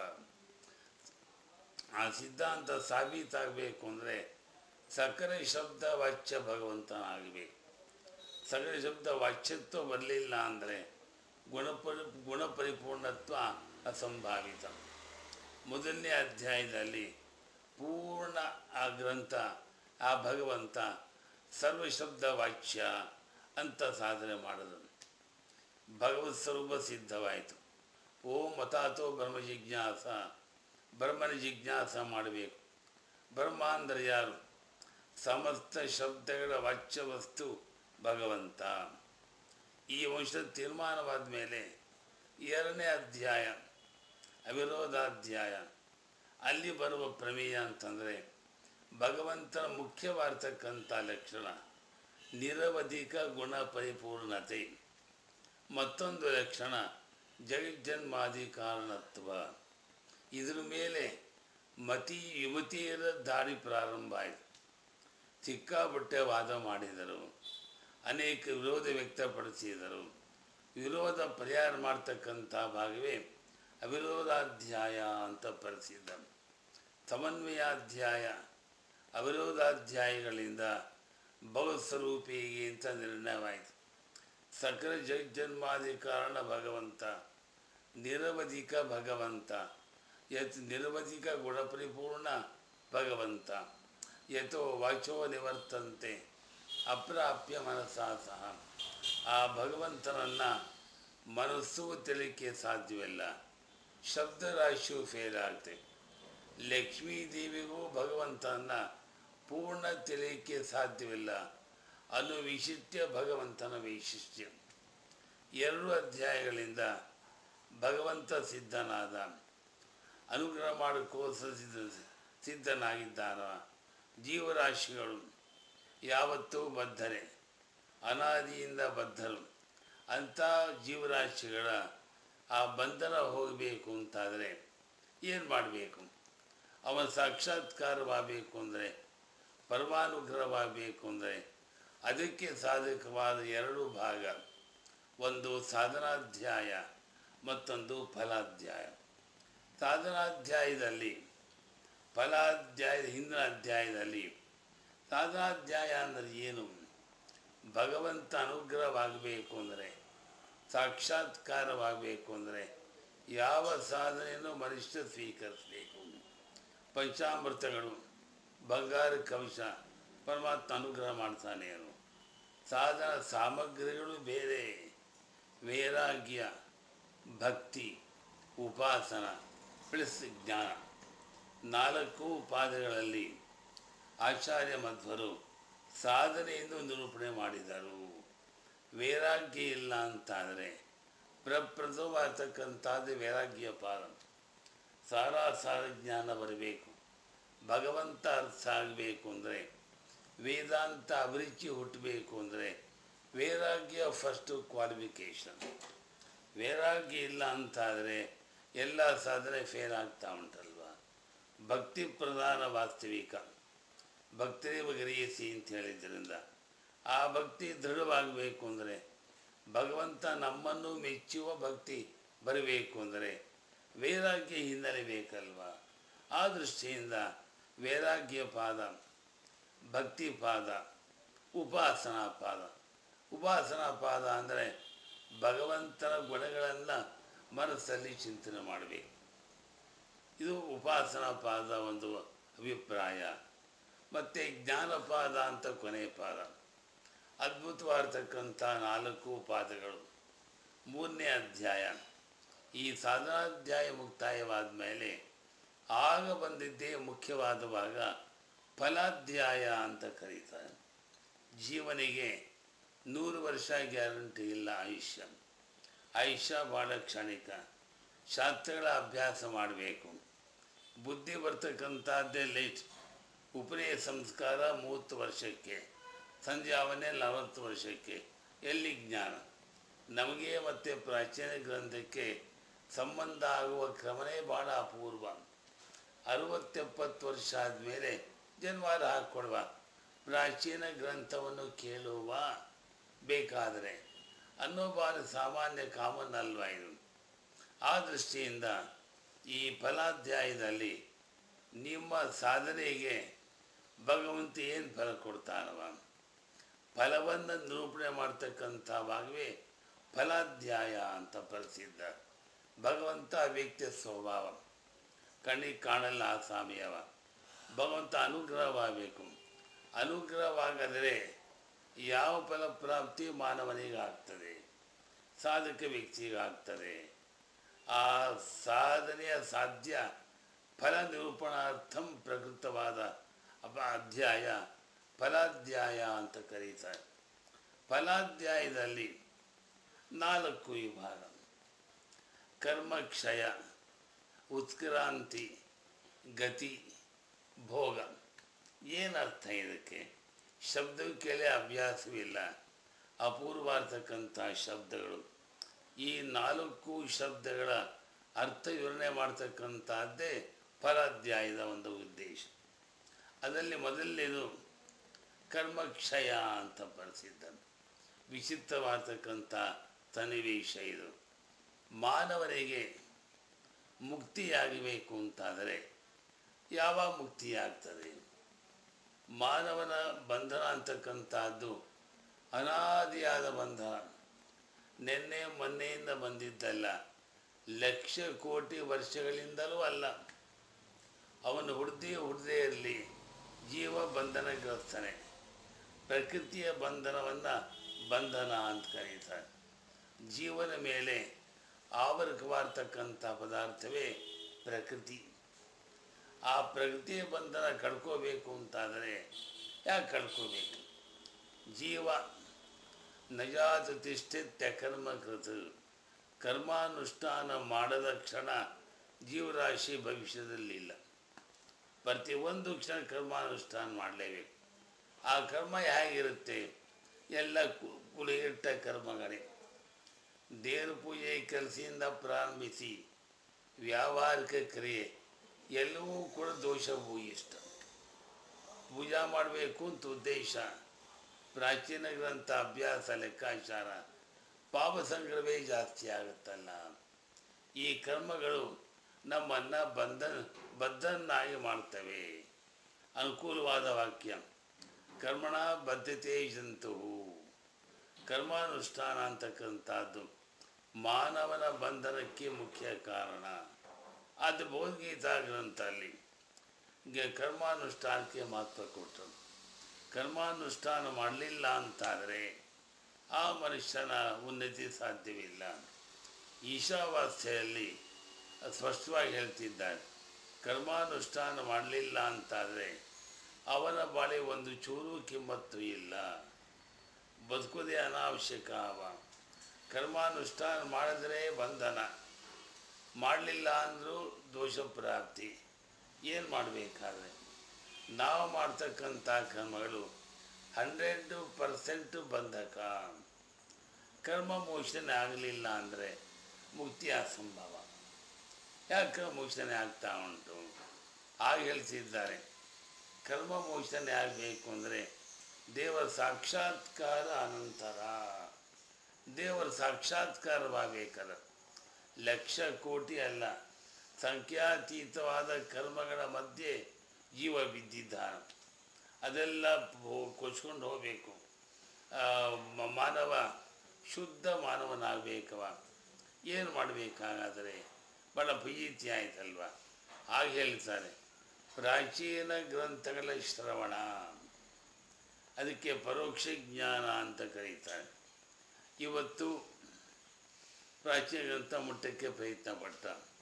ಆ ಸಿದ್ಧಾಂತ ಸಾಬೀತಾಗಬೇಕು ಅಂದರೆ ಸಕರೆ ಶಬ್ದ ವಾಚ್ಯ ಭಗವಂತನಾಗಬೇಕು ಸಕರೆ ಶಬ್ದ ವಾಚ್ಯತ್ವ ಬರಲಿಲ್ಲ ಅಂದರೆ ಗುಣಪರಿ ಗುಣಪರಿಪೂರ್ಣತ್ವ ಅಸಂಭಾವಿತ ಮೊದಲನೇ ಅಧ್ಯಾಯದಲ್ಲಿ ಪೂರ್ಣ ಆ ಗ್ರಂಥ ಆ ಭಗವಂತ ಸರ್ವಶಬ್ದ ವಾಚ್ಯ ಅಂತ ಸಾಧನೆ ಮಾಡಿದನು ಭಗವತ್ ಸ್ವರೂಪ ಸಿದ್ಧವಾಯಿತು ಓಂ ಮತಾತೋ ಬ್ರಹ್ಮ ಜಿಜ್ಞಾಸ ಬ್ರಹ್ಮನ ಜಿಜ್ಞಾಸ ಮಾಡಬೇಕು ಬ್ರಹ್ಮ ಅಂದರೆ ಯಾರು ಸಮಸ್ತ ಶಬ್ದಗಳ ವಾಚ್ಯ ವಸ್ತು ಭಗವಂತ ಈ ವಂಶದ ತೀರ್ಮಾನವಾದ ಮೇಲೆ ಎರಡನೇ ಅಧ್ಯಾಯ ಅವಿರೋಧಾಧ್ಯಾಯ ಅಲ್ಲಿ ಬರುವ ಪ್ರಮೇಯ ಅಂತಂದರೆ ಭಗವಂತನ ಮುಖ್ಯವಾಗಿರ್ತಕ್ಕಂಥ ಲಕ್ಷಣ ನಿರವಧಿಕ ಗುಣ ಪರಿಪೂರ್ಣತೆ ಮತ್ತೊಂದು ಲಕ್ಷಣ ಜಗಜ್ಜನ್ಮಾದಿ ಕಾರಣತ್ವ ಇದ್ರ ಮೇಲೆ ಮತಿ ಯುವತಿಯರ ದಾರಿ ಪ್ರಾರಂಭ ಆಯಿತು ಸಿಕ್ಕಾಪಟ್ಟೆ ವಾದ ಮಾಡಿದರು ಅನೇಕ ವಿರೋಧ ವ್ಯಕ್ತಪಡಿಸಿದರು ವಿರೋಧ ಪರಿಹಾರ ಮಾಡ್ತಕ್ಕಂಥ ಭಾಗವೇ ಅವಿರೋಧಾಧ್ಯಾಯ ಅಂತ ಪ್ರಸಿದ್ಧ ಸಮನ್ವಯಾಧ್ಯಾಯ ಅವಿರೋಧಾಧ್ಯಾಯಗಳಿಂದ ಭಗವತ್ಸ್ವರೂಪಿಗೆ ಅಂತ ನಿರ್ಣಯವಾಯಿತು ಸಕಲ ಜಗಜ್ಜನ್ಮಾದಿ ಕಾರಣ ಭಗವಂತ ನಿರವಧಿಕ ಭಗವಂತ ಯತ್ ನಿರವಧಿಕ ಗುಣಪರಿಪೂರ್ಣ ಭಗವಂತ ಯಥೋ ವಾಚೋ ನಿವರ್ತಂತೆ ಅಪ್ರಾಪ್ಯ ಮನಸ್ಸಾ ಸಹ ಆ ಭಗವಂತನನ್ನು ಮನಸ್ಸು ತಿಳಿಕ್ಕೆ ಸಾಧ್ಯವಿಲ್ಲ ಶಬ್ದರಾಶಿಯು ಫೇಲ್ ಆಗುತ್ತೆ ಲಕ್ಷ್ಮೀ ದೇವಿಗೂ ಭಗವಂತನ ಪೂರ್ಣ ತಿಳಿಯಕ್ಕೆ ಸಾಧ್ಯವಿಲ್ಲ ಅನ್ನೋ ವಿಶಿಷ್ಟ್ಯ ಭಗವಂತನ ವೈಶಿಷ್ಟ್ಯ ಎರಡು ಅಧ್ಯಾಯಗಳಿಂದ ಭಗವಂತ ಸಿದ್ಧನಾದ ಅನುಗ್ರಹ ಮಾಡೋಕ್ಕೋಸ್ಕರ ಸಿದ್ಧ ಸಿದ್ಧನಾಗಿದ್ದಾನ ಜೀವರಾಶಿಗಳು ಯಾವತ್ತೂ ಬದ್ಧರೆ ಅನಾದಿಯಿಂದ ಬದ್ಧರು ಅಂಥ ಜೀವರಾಶಿಗಳ ಆ ಬಂಧನ ಹೋಗಬೇಕು ಅಂತಾದರೆ ಏನು ಮಾಡಬೇಕು ಅವನ ಸಾಕ್ಷಾತ್ಕಾರವಾಗಬೇಕು ಅಂದರೆ ಪರಮಾನುಗ್ರಹವಾಗಬೇಕು ಅಂದರೆ ಅದಕ್ಕೆ ಸಾಧಕವಾದ ಎರಡು ಭಾಗ ಒಂದು ಸಾಧನಾಧ್ಯಾಯ ಮತ್ತೊಂದು ಫಲಾಧ್ಯಾಯ ಸಾಧನಾಧ್ಯಾಯದಲ್ಲಿ ಫಲಾಧ್ಯಾಯದ ಹಿಂದಿನ ಅಧ್ಯಾಯದಲ್ಲಿ ಸಾಧನಾಧ್ಯಾಯ ಅಂದರೆ ಏನು ಭಗವಂತ ಅನುಗ್ರಹವಾಗಬೇಕು ಅಂದರೆ ಸಾಕ್ಷಾತ್ಕಾರವಾಗಬೇಕು ಅಂದರೆ ಯಾವ ಸಾಧನೆಯನ್ನು ಮನುಷ್ಯ ಸ್ವೀಕರಿಸಬೇಕು ಪಂಚಾಮೃತಗಳು ಬಂಗಾರ ಕವಶ ಪರಮಾತ್ಮ ಅನುಗ್ರಹ ಮಾಡ್ತಾನೆ ಅವನು ಸಾಧನ ಸಾಮಗ್ರಿಗಳು ಬೇರೆ ವೈರಾಗ್ಯ ಭಕ್ತಿ ಉಪಾಸನ ಪ್ಲಸ್ ಜ್ಞಾನ ನಾಲ್ಕು ಪಾದಗಳಲ್ಲಿ ಆಚಾರ್ಯ ಮಧ್ವರು ಸಾಧನೆಯನ್ನು ನಿರೂಪಣೆ ಮಾಡಿದರು ವೈರಾಗ್ಯ ಇಲ್ಲ ಅಂತಾದರೆ ಪ್ರಪ್ರಥಮವಾಗತಕ್ಕಂಥದ್ದು ವೈರಾಗ್ಯ ಪಾದ ಸಾರಾಸಾರ ಜ್ಞಾನ ಬರಬೇಕು ಭಗವಂತ ಅರ್ಥ ಆಗಬೇಕು ಅಂದರೆ ವೇದಾಂತ ಅಭಿರುಚಿ ಹುಟ್ಟಬೇಕು ಅಂದರೆ ವೈರಾಗ್ಯ ಫಸ್ಟು ಕ್ವಾಲಿಫಿಕೇಷನ್ ವೈರಾಗ್ಯ ಇಲ್ಲ ಅಂತಾದರೆ ಎಲ್ಲ ಸಾಧನೆ ಫೇಲ್ ಆಗ್ತಾ ಉಂಟಲ್ವ ಭಕ್ತಿ ಪ್ರಧಾನ ವಾಸ್ತವಿಕ ಭಕ್ತಿ ಬಗೆಹರಿಸಿ ಅಂತ ಹೇಳಿದ್ದರಿಂದ ಆ ಭಕ್ತಿ ದೃಢವಾಗಬೇಕು ಅಂದರೆ ಭಗವಂತ ನಮ್ಮನ್ನು ಮೆಚ್ಚುವ ಭಕ್ತಿ ಬರಬೇಕು ಅಂದರೆ ವೈರಾಗ್ಯ ಹಿನ್ನೆಲೆ ಬೇಕಲ್ವ ಆ ದೃಷ್ಟಿಯಿಂದ ವೈರಾಗ್ಯ ಪಾದ ಭಕ್ತಿ ಪಾದ ಉಪಾಸನಾ ಪಾದ ಉಪಾಸನಾ ಪಾದ ಅಂದರೆ ಭಗವಂತನ ಗುಣಗಳನ್ನು ಮನಸ್ಸಲ್ಲಿ ಚಿಂತನೆ ಮಾಡಬೇಕು ಇದು ಉಪಾಸನಾ ಪಾದ ಒಂದು ಅಭಿಪ್ರಾಯ ಮತ್ತು ಜ್ಞಾನಪಾದ ಅಂತ ಕೊನೆ ಪಾದ ಅದ್ಭುತವಾಗಿರ್ತಕ್ಕಂಥ ನಾಲ್ಕು ಪಾದಗಳು ಮೂರನೇ ಅಧ್ಯಾಯ ಈ ಸಾಧನಾಧ್ಯಾಯ ಮುಕ್ತಾಯವಾದ ಮೇಲೆ ಆಗ ಬಂದಿದ್ದೇ ಮುಖ್ಯವಾದ ಭಾಗ ಫಲಾಧ್ಯಾಯ ಅಂತ ಕರೀತಾರೆ ಜೀವನಿಗೆ ನೂರು ವರ್ಷ ಗ್ಯಾರಂಟಿ ಇಲ್ಲ ಆಯುಷ್ಯ ಆಯುಷ್ಯ ಭಾಳ ಕ್ಷಣಿಕ ಶಾಸ್ತ್ರಗಳ ಅಭ್ಯಾಸ ಮಾಡಬೇಕು ಬುದ್ಧಿ ಬರ್ತಕ್ಕಂಥದ್ದೇ ಲೇಟ್ ಉಪನಯ ಸಂಸ್ಕಾರ ಮೂವತ್ತು ವರ್ಷಕ್ಕೆ ಸಂಧ್ಯಾವನೆ ನಲವತ್ತು ವರ್ಷಕ್ಕೆ ಎಲ್ಲಿ ಜ್ಞಾನ ನಮಗೆ ಮತ್ತು ಪ್ರಾಚೀನ ಗ್ರಂಥಕ್ಕೆ ಸಂಬಂಧ ಆಗುವ ಕ್ರಮನೇ ಭಾಳ ಅಪೂರ್ವ ಅರವತ್ತೆಪ್ಪತ್ತು ವರ್ಷ ಆದಮೇಲೆ ಜನ್ವಾರ ಹಾಕ್ಕೊಡುವ ಪ್ರಾಚೀನ ಗ್ರಂಥವನ್ನು ಕೇಳುವ ಬೇಕಾದರೆ ಅನ್ನೋ ಭಾಳ ಸಾಮಾನ್ಯ ಕಾಮನ್ ಅಲ್ವಾ ಇದು ಆ ದೃಷ್ಟಿಯಿಂದ ಈ ಫಲಾಧ್ಯಾಯದಲ್ಲಿ ನಿಮ್ಮ ಸಾಧನೆಗೆ ಭಗವಂತ ಏನು ಫಲ ಕೊಡ್ತಾನವ ಫಲವನ್ನು ನಿರೂಪಣೆ ಮಾಡ್ತಕ್ಕಂಥವಾಗವೇ ಫಲಾಧ್ಯಾಯ ಅಂತ ಪ್ರಸಿದ್ಧ ಭಗವಂತ ವ್ಯಕ್ತಿಯ ಸ್ವಭಾವ ಕಣ್ಣಿಗೆ ಕಾಣಲ್ಲ ಆ ಸಾಮಿಯವ ಭಗವಂತ ಅನುಗ್ರಹವಾಗಬೇಕು ಅನುಗ್ರಹವಾಗದರೆ ಯಾವ ಫಲಪ್ರಾಪ್ತಿ ಮಾನವನಿಗೆ ಆಗ್ತದೆ ಸಾಧಕ ವ್ಯಕ್ತಿಗೆ ಆಗ್ತದೆ ಆ ಸಾಧನೆಯ ಸಾಧ್ಯ ಫಲ ನಿರೂಪಣಾರ್ಥಂ ಪ್ರಕೃತವಾದ ಅಪ ಅಧ್ಯಾಯ ಫಲಾಧ್ಯಾಯ ಅಂತ ಕರೀತಾರೆ ಫಲಾಧ್ಯಾಯದಲ್ಲಿ ನಾಲ್ಕು ವಿಭಾಗ ಕರ್ಮಕ್ಷಯ ಉತ್ಕ್ರಾಂತಿ ಗತಿ ಭೋಗ ಏನರ್ಥ ಇದಕ್ಕೆ ಶಬ್ದವು ಕೇಳಿ ಅಭ್ಯಾಸವಿಲ್ಲ ಅಪೂರ್ವಾರ್ತಕ್ಕಂಥ ಶಬ್ದಗಳು ಈ ನಾಲ್ಕು ಶಬ್ದಗಳ ಅರ್ಥ ವಿವರಣೆ ಮಾಡ್ತಕ್ಕಂಥದ್ದೇ ಫಲಾಧ್ಯಾಯದ ಒಂದು ಉದ್ದೇಶ ಅದರಲ್ಲಿ ಮೊದಲನೇದು ಕರ್ಮಕ್ಷಯ ಅಂತ ಪ್ರಸಿದ್ಧ ವಿಚಿತ್ರವಾಗತಕ್ಕಂಥ ಸನ್ನಿವೇಶ ಇದು ಮಾನವನಿಗೆ ಮುಕ್ತಿಯಾಗಬೇಕು ಅಂತಾದರೆ ಯಾವಾಗ ಮುಕ್ತಿಯಾಗ್ತದೆ ಮಾನವನ ಬಂಧನ ಅಂತಕ್ಕಂಥದ್ದು ಅನಾದಿಯಾದ ಬಂಧನ ನಿನ್ನೆ ಮೊನ್ನೆಯಿಂದ ಬಂದಿದ್ದಲ್ಲ ಲಕ್ಷ ಕೋಟಿ ವರ್ಷಗಳಿಂದಲೂ ಅಲ್ಲ ಅವನು ಹುಡ್ದಿ ಹುಡ್ದೇ ಇರಲಿ ಜೀವ ಬಂಧನಗ್ರಸ್ತನೆ ಪ್ರಕೃತಿಯ ಬಂಧನವನ್ನು ಬಂಧನ ಅಂತ ಕರೀತಾರೆ ಜೀವನ ಮೇಲೆ ಆವರಕವಾಗ್ತಕ್ಕಂಥ ಪದಾರ್ಥವೇ ಪ್ರಕೃತಿ ಆ ಪ್ರಕೃತಿಯ ಬಂಧನ ಕಳ್ಕೋಬೇಕು ಅಂತಾದರೆ ಯಾಕೆ ಕಳ್ಕೋಬೇಕು ಜೀವ ನಜಾತ ತಿಷ್ಠಿತ್ಯ ಕರ್ಮಕೃತ ಕರ್ಮಾನುಷ್ಠಾನ ಮಾಡದ ಕ್ಷಣ ಜೀವರಾಶಿ ಭವಿಷ್ಯದಲ್ಲಿಲ್ಲ ಪ್ರತಿಯೊಂದು ಕ್ಷಣ ಕರ್ಮಾನುಷ್ಠಾನ ಮಾಡಲೇಬೇಕು ಆ ಕರ್ಮ ಹೇಗಿರುತ್ತೆ ಎಲ್ಲ ಕು- ಕುಲಿಯಿಟ್ಟ ಕರ್ಮಗಳೇ ದೇವ್ರ ಪೂಜೆ ಕೆಲಸದಿಂದ ಪ್ರಾರಂಭಿಸಿ ವ್ಯಾವಹಾರಿಕ ಕ್ರಿಯೆ ಎಲ್ಲವೂ ಕೂಡ ದೋಷ ಭೂಯಿಷ್ಠ ಪೂಜಾ ಮಾಡಬೇಕು ಅಂತ ಉದ್ದೇಶ ಪ್ರಾಚೀನ ಗ್ರಂಥ ಅಭ್ಯಾಸ ಲೆಕ್ಕಾಚಾರ ಪಾಪ ಸಂಗ್ರಹವೇ ಜಾಸ್ತಿ ಆಗುತ್ತಲ್ಲ ಈ ಕರ್ಮಗಳು ನಮ್ಮನ್ನು ಬಂಧ ಬದ್ಧನ್ನಾಗಿ ಮಾಡ್ತವೆ ಅನುಕೂಲವಾದ ವಾಕ್ಯ ಕರ್ಮಣ ಬದ್ಧತೆ ಜಂತುವು ಕರ್ಮಾನುಷ್ಠಾನ ಅಂತಕ್ಕಂಥದ್ದು ಮಾನವನ ಬಂಧನಕ್ಕೆ ಮುಖ್ಯ ಕಾರಣ ಅದು ಭಗವದ್ಗೀತಾ ಗ್ರಂಥ ಅಲ್ಲಿ ಗೆ- ಕರ್ಮಾನುಷ್ಠಾನಕ್ಕೆ ಮಹತ್ವ ಕೊಟ್ಟರು ಕರ್ಮಾನುಷ್ಠಾನ ಮಾಡಲಿಲ್ಲ ಅಂತಾದರೆ ಆ ಮನುಷ್ಯನ ಉನ್ನತಿ ಸಾಧ್ಯವಿಲ್ಲ ಈಶಾವಾಸ್ಯೆಯಲ್ಲಿ ಸ್ಪಷ್ಟವಾಗಿ ಹೇಳ್ತಿದ್ದಾರೆ ಕರ್ಮಾನುಷ್ಠಾನ ಮಾಡಲಿಲ್ಲ ಅಂತಾದರೆ ಅವನ ಬಾಳೆ ಒಂದು ಚೂರು ಕಿಮ್ಮತ್ತು ಇಲ್ಲ ಬದುಕೋದೇ ಅನಾವಶ್ಯಕ ಅವ ಕರ್ಮಾನುಷ್ಠಾನ ಮಾಡಿದ್ರೆ ಬಂಧನ ಮಾಡಲಿಲ್ಲ ಅಂದರೂ ದೋಷ ಪ್ರಾಪ್ತಿ ಏನು ಮಾಡಬೇಕಾದ್ರೆ ನಾವು ಮಾಡ್ತಕ್ಕಂಥ ಕರ್ಮಗಳು ಹಂಡ್ರೆಡ್ ಪರ್ಸೆಂಟು ಬಂಧಕ ಕರ್ಮ ಮೋಚನೆ ಆಗಲಿಲ್ಲ ಅಂದರೆ ಮುಕ್ತಿ ಅಸಂಭವ ಯಾಕೆ ಮೋಚನೆ ಆಗ್ತಾ ಉಂಟು ಆಗ ಹೇಳ್ತಿದ್ದಾರೆ ಕರ್ಮ ಮೋಚನೆ ಆಗಬೇಕು ಅಂದರೆ ದೇವರ ಸಾಕ್ಷಾತ್ಕಾರ ಅನಂತರ ದೇವರ ಸಾಕ್ಷಾತ್ಕಾರವಾಗಬೇಕಲ್ಲ ಲಕ್ಷ ಕೋಟಿ ಅಲ್ಲ ಸಂಖ್ಯಾತೀತವಾದ ಕರ್ಮಗಳ ಮಧ್ಯೆ ಜೀವ ಬಿದ್ದಿದ್ದಾನೆ ಅದೆಲ್ಲ ಹೋ- ಕೊಚ್ಕೊಂಡು ಹೋಗಬೇಕು ಮ- ಮಾನವ ಶುದ್ಧ ಮಾನವನಾಗಬೇಕವ ಏನು ಮಾಡಬೇಕಾಗಾದರೆ ಭಾಳ ಪ್ರೀತಿ ಆಯ್ತಲ್ವ ಹಾಗೆ ಹೇಳ್ತಾರೆ ಪ್ರಾಚೀನ ಗ್ರಂಥಗಳ ಶ್ರವಣ ಅದಕ್ಕೆ ಪರೋಕ್ಷ ಜ್ಞಾನ ಅಂತ ಕರೀತಾರೆ ಇವತ್ತು ಪ್ರಾಚೀನ ಗ್ರಂಥ ಮುಟ್ಟಕ್ಕೆ ಪ್ರಯತ್ನ ಪಟ್ಟ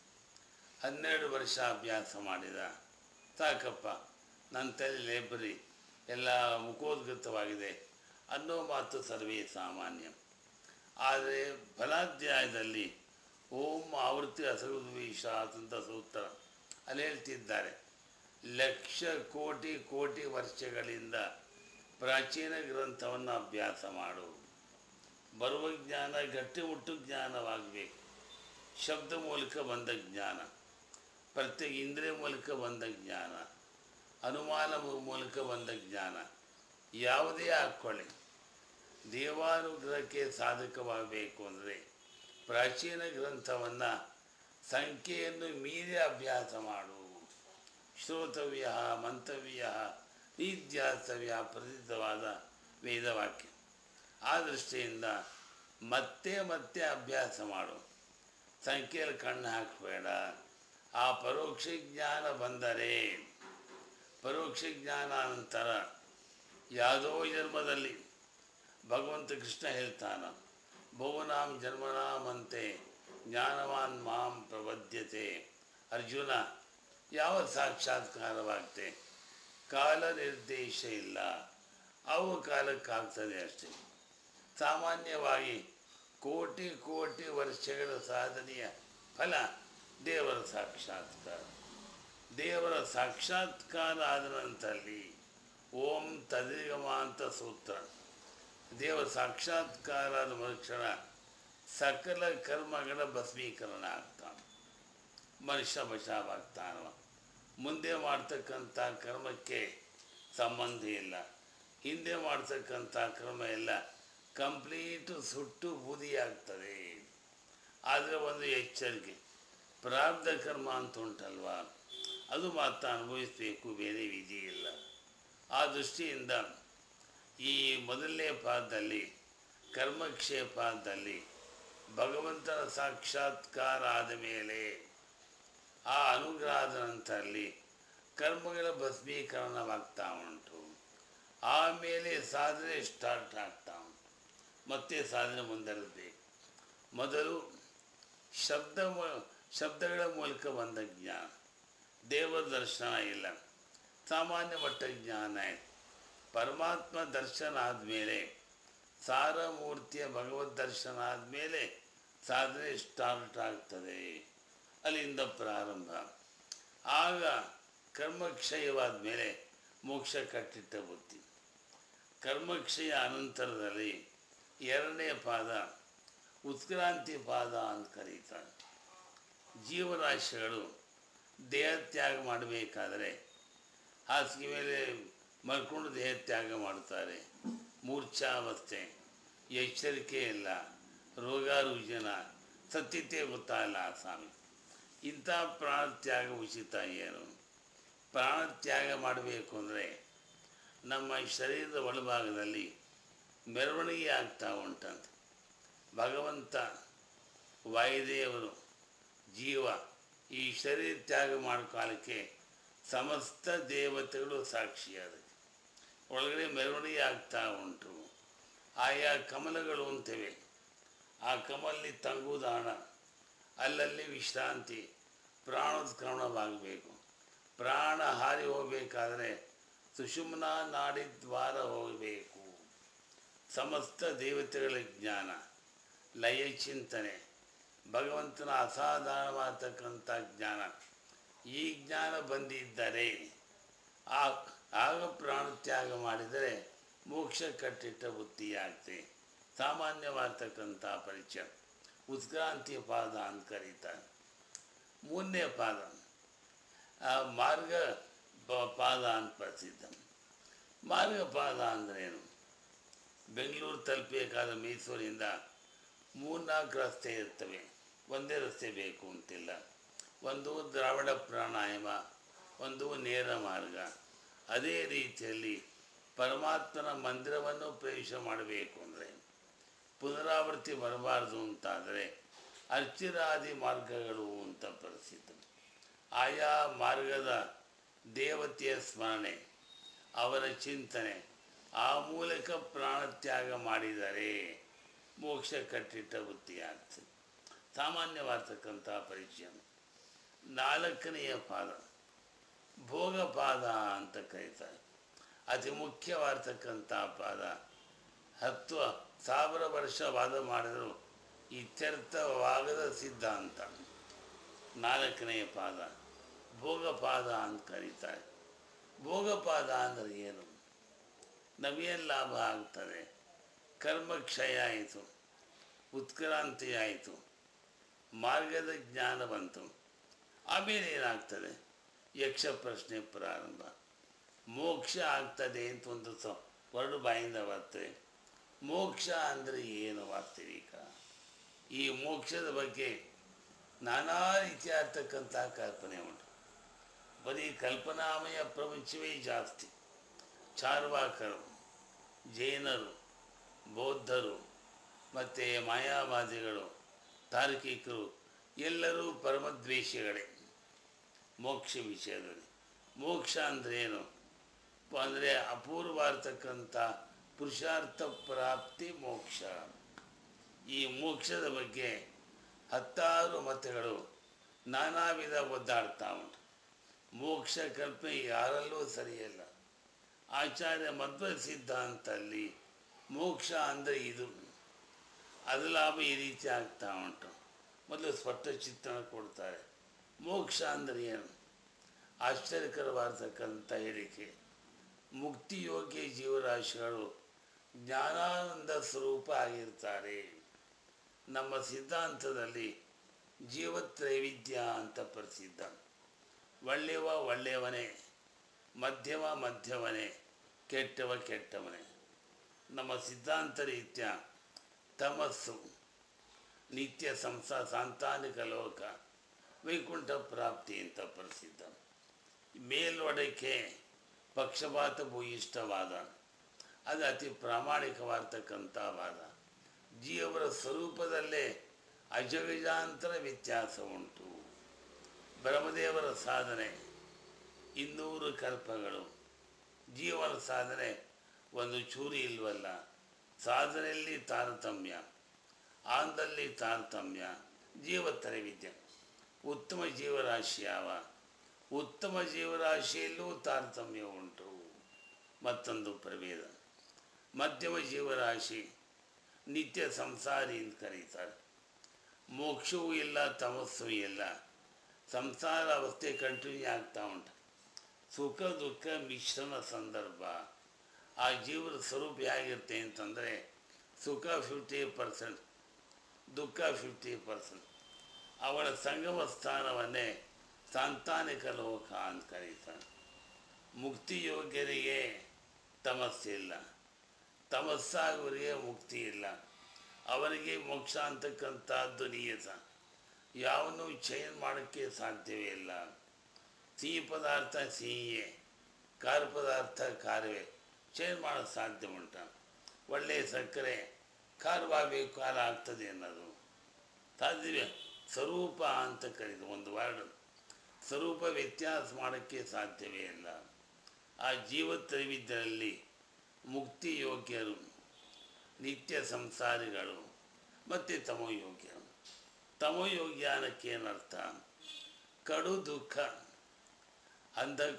ಹನ್ನೆರಡು ವರ್ಷ ಅಭ್ಯಾಸ ಮಾಡಿದ ಸಾಕಪ್ಪ ನನ್ನ ತಲೆ ಲೈಬ್ರರಿ ಎಲ್ಲ ಮುಖೋದ್ಗತವಾಗಿದೆ ಅನ್ನೋ ಮಾತು ಸರ್ವೇ ಸಾಮಾನ್ಯ ಆದರೆ ಫಲಾಧ್ಯಾಯದಲ್ಲಿ ಓಂ ಆವೃತ್ತಿ ಅಸರುದ್ವೇಷಾತ್ ಅಂತ ಸೂತ್ರ ಅಲ್ಲಿ ಹೇಳ್ತಿದ್ದಾರೆ ಲಕ್ಷ ಕೋಟಿ ಕೋಟಿ ವರ್ಷಗಳಿಂದ ಪ್ರಾಚೀನ ಗ್ರಂಥವನ್ನು ಅಭ್ಯಾಸ ಮಾಡು ಬರುವ ಜ್ಞಾನ ಗಟ್ಟಿಮುಟ್ಟು ಜ್ಞಾನವಾಗಬೇಕು ಶಬ್ದ ಮೂಲಕ ಬಂದ ಜ್ಞಾನ ಪ್ರತ್ಯೇಕ ಇಂದ್ರಿಯ ಮೂಲಕ ಬಂದ ಜ್ಞಾನ ಅನುಮಾನ ಮೂಲಕ ಬಂದ ಜ್ಞಾನ ಯಾವುದೇ ಹಾಕ್ಕೊಳ್ಳಿ ದೇವಾನುಗ್ರಹಕ್ಕೆ ಸಾಧಕವಾಗಬೇಕು ಅಂದರೆ ಪ್ರಾಚೀನ ಗ್ರಂಥವನ್ನು ಸಂಖ್ಯೆಯನ್ನು ಮೀರಿ ಅಭ್ಯಾಸ ಮಾಡು ಶ್ರೋತವ್ಯ ಮಂತವ್ಯ ನಿಧ್ಯಾಸ್ತವ್ಯ ಪ್ರಸಿದ್ಧವಾದ ವೇದವಾಕ್ಯ ಆ ದೃಷ್ಟಿಯಿಂದ ಮತ್ತೆ ಮತ್ತೆ ಅಭ್ಯಾಸ ಮಾಡು ಸಂಖ್ಯೆಯಲ್ಲಿ ಕಣ್ಣು ಹಾಕಬೇಡ ಆ ಪರೋಕ್ಷ ಜ್ಞಾನ ಬಂದರೆ ಪರೋಕ್ಷ ಜ್ಞಾನ ನಂತರ ಯಾವುದೋ ಜನ್ಮದಲ್ಲಿ ಭಗವಂತ ಕೃಷ್ಣ ಹೇಳ್ತಾನ ಭುವನಾಂ ಜನ್ಮನಾಮಂತೆ ಜ್ಞಾನವಾನ್ ಮಾಂ ಪ್ರಬದ್ಯತೆ ಅರ್ಜುನ ಯಾವ ಸಾಕ್ಷಾತ್ಕಾರವಾಗ್ತೆ ಕಾಲ ನಿರ್ದೇಶ ಇಲ್ಲ ಅವು ಕಾಲಕ್ಕಾಗ್ತದೆ ಅಷ್ಟೇ ಸಾಮಾನ್ಯವಾಗಿ ಕೋಟಿ ಕೋಟಿ ವರ್ಷಗಳ ಸಾಧನೆಯ ಫಲ ದೇವರ ಸಾಕ್ಷಾತ್ಕಾರ ದೇವರ ಸಾಕ್ಷಾತ್ಕಾರ ಆದ ನಂತರಲ್ಲಿ ಓಂ ತದಿಗಮ ಅಂತ ಸೂತ್ರ ದೇವರ ಸಾಕ್ಷಾತ್ಕಾರ ಆದ ಮರುಕ್ಷಣ ಸಕಲ ಕರ್ಮಗಳ ಭಸ್ಮೀಕರಣ ಆಗ್ತಾನೆ ಮನುಷ್ಯ ಬಚಾವಾಗ್ತಾನವ ಮುಂದೆ ಮಾಡ್ತಕ್ಕಂಥ ಕರ್ಮಕ್ಕೆ ಸಂಬಂಧ ಇಲ್ಲ ಹಿಂದೆ ಮಾಡ್ತಕ್ಕಂಥ ಕರ್ಮ ಎಲ್ಲ ಕಂಪ್ಲೀಟು ಸುಟ್ಟು ಬೂದಿಯಾಗ್ತದೆ ಆದರೆ ಒಂದು ಎಚ್ಚರಿಕೆ ಪ್ರಾರಬ್ಧ ಕರ್ಮ ಅಂತ ಉಂಟಲ್ವಾ ಅದು ಮಾತ್ರ ಅನುಭವಿಸಬೇಕು ಬೇರೆ ವಿಧಿ ಇಲ್ಲ ಆ ದೃಷ್ಟಿಯಿಂದ ಈ ಮೊದಲನೇ ಪಾದದಲ್ಲಿ ಕರ್ಮಕ್ಷೇಪಾದದಲ್ಲಿ ಭಗವಂತನ ಸಾಕ್ಷಾತ್ಕಾರ ಆದ ಮೇಲೆ ಆ ಅನುಗ್ರಹದ ನಂತರಲ್ಲಿ ಕರ್ಮಗಳ ಭಸ್ಮೀಕರಣವಾಗ್ತಾ ಉಂಟು ಆಮೇಲೆ ಸಾಧನೆ ಸ್ಟಾರ್ಟ್ ಆಗ್ತಾ ಉಂಟು ಮತ್ತೆ ಸಾಧನೆ ಮುಂದರಬೇಕು ಮೊದಲು ಶಬ್ದ ಮೂ- ಶಬ್ದಗಳ ಮೂಲಕ ಬಂದ ಜ್ಞಾನ ದೇವರ ದರ್ಶನ ಇಲ್ಲ ಸಾಮಾನ್ಯ ಮಟ್ಟ ಜ್ಞಾನ ಆಯಿತು ಪರಮಾತ್ಮ ದರ್ಶನ ಆದಮೇಲೆ ಸಾರಮೂರ್ತಿಯ ಭಗವದ್ ದರ್ಶನ ಆದಮೇಲೆ ಸಾಧನೆ ಸ್ಟಾರ್ಟ್ ಆಗ್ತದೆ ಅಲ್ಲಿಂದ ಪ್ರಾರಂಭ ಆಗ ಕರ್ಮಕ್ಷಯವಾದ ಮೇಲೆ ಮೋಕ್ಷ ಕಟ್ಟಿಟ್ಟ ಬುದ್ಧಿ ಕರ್ಮಕ್ಷಯ ಅನಂತರದಲ್ಲಿ ಎರಡನೇ ಪಾದ ಉತ್ಕ್ರಾಂತಿ ಪಾದ ಅಂತ ಕರೀತಾರೆ ಜೀವರಾಶಿಗಳು ದೇಹ ತ್ಯಾಗ ಮಾಡಬೇಕಾದರೆ ಹಾಸಿಗೆ ಮೇಲೆ ಮಲ್ಕೊಂಡು ದೇಹ ತ್ಯಾಗ ಮಾಡ್ತಾರೆ ಮೂರ್ಛಾವಸ್ಥೆ ಎಚ್ಚರಿಕೆ ಇಲ್ಲ ರೋಗ ರುಜಿನ ಸತ್ಯತೆ ಗೊತ್ತಾಗಲ್ಲ ಆ ಸ್ವಾಮಿ ಇಂಥ ಪ್ರಾಣ ತ್ಯಾಗ ಉಚಿತ ಏನು ಪ್ರಾಣ ತ್ಯಾಗ ಮಾಡಬೇಕು ಅಂದರೆ ನಮ್ಮ ಶರೀರದ ಒಳಭಾಗದಲ್ಲಿ ಮೆರವಣಿಗೆ ಆಗ್ತಾ ಉಂಟಂತೆ ಭಗವಂತ ವಾಯುದೇವರು ಜೀವ ಈ ಶರೀರ ತ್ಯಾಗ ಮಾಡೋ ಕಾಲಕ್ಕೆ ಸಮಸ್ತ ದೇವತೆಗಳು ಸಾಕ್ಷಿಯಾದಕ್ಕೆ ಒಳಗಡೆ ಮೆರವಣಿಗೆ ಆಗ್ತಾ ಉಂಟು ಆಯಾ ಕಮಲಗಳು ಅಂತಿವೆ ಆ ಕಮಲಲ್ಲಿ ತಂಗುದಾಣ ಅಲ್ಲಲ್ಲಿ ವಿಶ್ರಾಂತಿ ಪ್ರಾಣೋತ್ಕ್ರಮಣವಾಗಬೇಕು ಪ್ರಾಣ ಹಾರಿ ಹೋಗಬೇಕಾದ್ರೆ ಸುಷುಮ್ನ ನಾಡಿ ದ್ವಾರ ಹೋಗಬೇಕು ಸಮಸ್ತ ದೇವತೆಗಳ ಜ್ಞಾನ ಲಯ ಚಿಂತನೆ ಭಗವಂತನ ಅಸಾಧಾರಣವಾಗತಕ್ಕಂಥ ಜ್ಞಾನ ಈ ಜ್ಞಾನ ಬಂದಿದ್ದರೆ ಆ ಆಗ ಪ್ರಾಣ ತ್ಯಾಗ ಮಾಡಿದರೆ ಮೋಕ್ಷ ಕಟ್ಟಿಟ್ಟ ಬುದ್ಧಿಯಾಗ್ತದೆ ಸಾಮಾನ್ಯವಾಗ್ತಕ್ಕಂಥ ಪರಿಚಯ ಉತ್ಕ್ರಾಂತಿ ಪಾದ ಅಂತ ಕರೀತಾರೆ ಮೂರನೇ ಪಾದ ಆ ಮಾರ್ಗ ಪ- ಪಾದ ಅಂತ ಪ್ರಸಿದ್ಧ ಮಾರ್ಗ ಪಾದ ಅಂದ್ರೇನು ಬೆಂಗಳೂರು ತಲುಪಬೇಕಾದ ಮೈಸೂರಿಂದ ಮೂರ್ನಾಲ್ಕು ರಸ್ತೆ ಇರ್ತವೆ ಒಂದೇ ರಸ್ತೆ ಬೇಕು ಅಂತಿಲ್ಲ ಒಂದು ದ್ರಾವಿಡ ಪ್ರಾಣಾಯಾಮ ಒಂದು ನೇರ ಮಾರ್ಗ ಅದೇ ರೀತಿಯಲ್ಲಿ ಪರಮಾತ್ಮನ ಮಂದಿರವನ್ನು ಪ್ರವೇಶ ಮಾಡಬೇಕು ಅಂದರೆ ಪುನರಾವರ್ತಿ ಬರಬಾರ್ದು ಅಂತಾದರೆ ಅರ್ಚಿರಾದಿ ಮಾರ್ಗಗಳು ಅಂತ ಪ್ರಸಿದ್ಧ ಆಯಾ ಮಾರ್ಗದ ದೇವತೆಯ ಸ್ಮರಣೆ ಅವರ ಚಿಂತನೆ ಆ ಮೂಲಕ ಪ್ರಾಣತ್ಯಾಗ ಮಾಡಿದರೆ ಮೋಕ್ಷ ಕಟ್ಟಿಟ್ಟ ವೃತ್ತಿಯಾಗ್ತದೆ ಸಾಮಾನ್ಯವಾಗ್ತಕ್ಕಂಥ ಪರಿಚಯ ನಾಲ್ಕನೆಯ ಪಾದ ಭೋಗ ಪಾದ ಅಂತ ಕರೀತಾರೆ ಅತಿ ಮುಖ್ಯವಾಗ್ತಕ್ಕಂಥ ಪಾದ ಹತ್ತು ಸಾವಿರ ವರ್ಷ ವಾದ ಮಾಡಿದರೂ ಇತ್ಯರ್ಥವಾಗದ ಸಿದ್ಧಾಂತ ನಾಲ್ಕನೆಯ ಪಾದ ಭೋಗಪಾದ ಅಂತ ಕರೀತಾರೆ ಭೋಗಪಾದ ಅಂದರೆ ಏನು ನಮಗೇನು ಲಾಭ ಆಗ್ತದೆ ಕರ್ಮ ಕ್ಷಯ ಆಯಿತು ಉತ್ಕ್ರಾಂತಿ ಆಯಿತು ಮಾರ್ಗದ ಜ್ಞಾನ ಬಂತು ಆಮೇಲೆ ಏನಾಗ್ತದೆ ಯಕ್ಷ ಪ್ರಶ್ನೆ ಪ್ರಾರಂಭ ಮೋಕ್ಷ ಆಗ್ತದೆ ಅಂತ ಒಂದು ಸ ಹೊರಡು ಬಾಯಿಂದ ಬರ್ತದೆ ಮೋಕ್ಷ ಅಂದರೆ ಏನು ವಾಸ್ತವಿಕ ಈ ಮೋಕ್ಷದ ಬಗ್ಗೆ ನಾನಾ ರೀತಿಯಾಗ್ತಕ್ಕಂಥ ಕಲ್ಪನೆ ಉಂಟು ಬರೀ ಕಲ್ಪನಾಮಯ ಪ್ರಪಂಚವೇ ಜಾಸ್ತಿ ಚಾರ್ವಾಕರು ಜೈನರು ಬೌದ್ಧರು ಮತ್ತು ಮಾಯಾವಾದಿಗಳು ತಾರ್ಕಿಕರು ಎಲ್ಲರೂ ಪರಮದ್ವೇಷಿಗಳೇ ಮೋಕ್ಷ ವಿಷಯದಲ್ಲಿ ಮೋಕ್ಷ ಅಂದರೆ ಏನು ಅಂದರೆ ಅಪೂರ್ವಾರ್ತಕ್ಕಂಥ ಪುರುಷಾರ್ಥ ಪ್ರಾಪ್ತಿ ಮೋಕ್ಷ ಈ ಮೋಕ್ಷದ ಬಗ್ಗೆ ಹತ್ತಾರು ಮತಗಳು ನಾನಾ ವಿಧ ಒದ್ದಾಡ್ತಾ ಉಂಟು ಮೋಕ್ಷ ಕಲ್ಪನೆ ಯಾರಲ್ಲೂ ಸರಿಯಲ್ಲ ಆಚಾರ್ಯ ಮಧ್ವ ಸಿದ್ಧಾಂತಲ್ಲಿ ಮೋಕ್ಷ ಅಂದರೆ ಇದು ಅದು ಲಾಭ ಈ ರೀತಿ ಆಗ್ತಾ ಉಂಟು ಮೊದಲು ಸ್ಪಷ್ಟ ಚಿತ್ರಣ ಕೊಡ್ತಾರೆ ಮೋಕ್ಷ ಅಂದರೆ ಏನು ಆಶ್ಚರ್ಯಕರವಾಗತಕ್ಕಂಥ ಹೇಳಿಕೆ ಮುಕ್ತಿಯೋಗ್ಯ ಜೀವರಾಶಿಗಳು ಜ್ಞಾನಾನಂದ ಸ್ವರೂಪ ಆಗಿರ್ತಾರೆ ನಮ್ಮ ಸಿದ್ಧಾಂತದಲ್ಲಿ ಜೀವತ್ರೈವಿಧ್ಯ ಅಂತ ಪ್ರಸಿದ್ಧ ಒಳ್ಳೆಯವ ಒಳ್ಳೆಯವನೇ ಮಧ್ಯಮ ಮಧ್ಯವನೇ ಕೆಟ್ಟವ ಕೆಟ್ಟವನೇ ನಮ್ಮ ಸಿದ್ಧಾಂತ ರೀತ್ಯ ತಮಸ್ಸು ನಿತ್ಯ ಸಂಸ ಸಾಂತಾನಿಕ ಲೋಕ ವೈಕುಂಠ ಪ್ರಾಪ್ತಿ ಅಂತ ಪ್ರಸಿದ್ಧ ಮೇಲ್ವಡಕೆ ಪಕ್ಷಪಾತ ಭೂಯಿಷ್ಠವಾದ ಅದು ಅತಿ ಪ್ರಾಮಾಣಿಕವಾಗ್ತಕ್ಕಂಥ ವಾದ ಜೀವರ ಸ್ವರೂಪದಲ್ಲೇ ಅಜಗಜಾಂತರ ವ್ಯತ್ಯಾಸ ಉಂಟು ಬ್ರಹ್ಮದೇವರ ಸಾಧನೆ ಇನ್ನೂರು ಕಲ್ಪಗಳು ಜೀವನ ಸಾಧನೆ ಒಂದು ಚೂರಿ ಇಲ್ವಲ್ಲ ಸಾಧನೆಯಲ್ಲಿ ತಾರತಮ್ಯ ಆಂದಲ್ಲಿ ತಾರತಮ್ಯ ಜೀವತ್ರೈವಿಧ್ಯ ಉತ್ತಮ ಜೀವರಾಶಿ ಯಾವ ಉತ್ತಮ ಜೀವರಾಶಿಯಲ್ಲೂ ತಾರತಮ್ಯ ಉಂಟು ಮತ್ತೊಂದು ಪ್ರಭೇದ ಮಧ್ಯಮ ಜೀವರಾಶಿ ನಿತ್ಯ ಸಂಸಾರಿ ಅಂತ ಕರೀತಾರೆ ಮೋಕ್ಷವೂ ಇಲ್ಲ ತಮಸ್ಸೂ ಇಲ್ಲ ಸಂಸಾರ ಅವಸ್ಥೆ ಕಂಟಿನ್ಯೂ ಆಗ್ತಾ ಉಂಟು ಸುಖ ದುಃಖ ಮಿಶ್ರಣ ಸಂದರ್ಭ ಆ ಜೀವದ ಸ್ವರೂಪ ಹೇಗಿರುತ್ತೆ ಅಂತಂದರೆ ಸುಖ ಫಿಫ್ಟಿ ಪರ್ಸೆಂಟ್ ದುಃಖ ಫಿಫ್ಟಿ ಪರ್ಸೆಂಟ್ ಅವಳ ಸಂಗಮ ಸ್ಥಾನವನ್ನೇ ಸಾಂತಾನಿಕ ಲೋಕ ಅಂತ ಕರೀತಾರೆ ಮುಕ್ತಿ ಯೋಗ್ಯರಿಗೆ ತಮಸ್ಸಿಲ್ಲ ತಮಸ್ಸಾಗುವರಿಗೆ ಮುಕ್ತಿ ಇಲ್ಲ ಅವರಿಗೆ ಮೋಕ್ಷ ಅಂತಕ್ಕಂಥದ್ದು ನಿಯತ ಯಾವನ್ನೂ ಚೇಂಜ್ ಮಾಡೋಕ್ಕೆ ಸಾಧ್ಯವೇ ಇಲ್ಲ ಸಿಹಿ ಪದಾರ್ಥ ಸಿಹಿಯೇ ಖಾರ ಪದಾರ್ಥ ಖಾರವೇ ಚೇಂಜ್ ಮಾಡೋಕ್ಕೆ ಸಾಧ್ಯ ಉಂಟ ಒಳ್ಳೆಯ ಸಕ್ಕರೆ ಖಾರವಾಗಬೇಕು ಖಾರ ಆಗ್ತದೆ ಅನ್ನೋದು ಸಾಧ್ಯವೇ ಸ್ವರೂಪ ಅಂತ ಕರೀದು ಒಂದು ವರ್ಡ್ ಸ್ವರೂಪ ವ್ಯತ್ಯಾಸ ಮಾಡೋಕ್ಕೆ ಸಾಧ್ಯವೇ ಇಲ್ಲ ಆ ಜೀವತ್ರೈವಿಧ್ಯರಲ್ಲಿ ಮುಕ್ತಿ ಯೋಗ್ಯರು ನಿತ್ಯ ಸಂಸಾರಿಗಳು ಮತ್ತು ತಮೋಯೋಗ್ಯರು ತಮೋಯೋಗ್ಯ ಅನ್ನಕ್ಕೆ ಏನರ್ಥ ಕಡು ದುಃಖ ಅಂಧಕ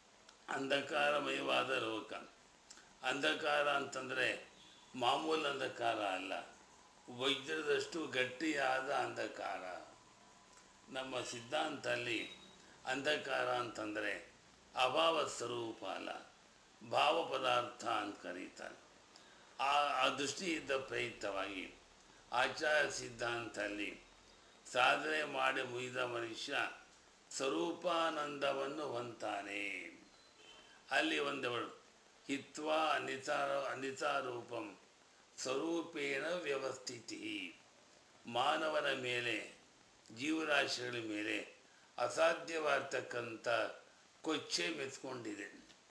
ಅಂಧಕಾರಮಯವಾದ ಲೋಕ ಅಂಧಕಾರ ಅಂತಂದರೆ ಮಾಮೂಲು ಅಂಧಕಾರ ಅಲ್ಲ ವಜ್ರದಷ್ಟು ಗಟ್ಟಿಯಾದ ಅಂಧಕಾರ ನಮ್ಮ ಸಿದ್ಧಾಂತಲ್ಲಿ ಅಂಧಕಾರ ಅಂತಂದರೆ ಅಭಾವ ಸ್ವರೂಪ ಅಲ್ಲ ಭಾವ ಪದಾರ್ಥ ಅಂತ ಕರೀತಾರೆ ಆ ಆ ದೃಷ್ಟಿಯಿಂದ ಪ್ರಯುಕ್ತವಾಗಿ ಆಚಾರ ಸಿದ್ಧಾಂತದಲ್ಲಿ ಸಾಧನೆ ಮಾಡಿ ಮುಗಿದ ಮನುಷ್ಯ ಸ್ವರೂಪಾನಂದವನ್ನು ಹೊಂತಾನೆ ಅಲ್ಲಿ ಒಂದು ಹಿತ್ವಾ ಅನಿತಾರ ಅನಿತಾರೂಪಂ ಸ್ವರೂಪೇಣ ವ್ಯವಸ್ಥಿತಿ ಮಾನವನ ಮೇಲೆ ಜೀವರಾಶಿಗಳ ಮೇಲೆ ಅಸಾಧ್ಯವಾಗ್ತಕ್ಕಂಥ ಕೊಚ್ಚೆ ಮೆತ್ಕೊಂಡಿದೆ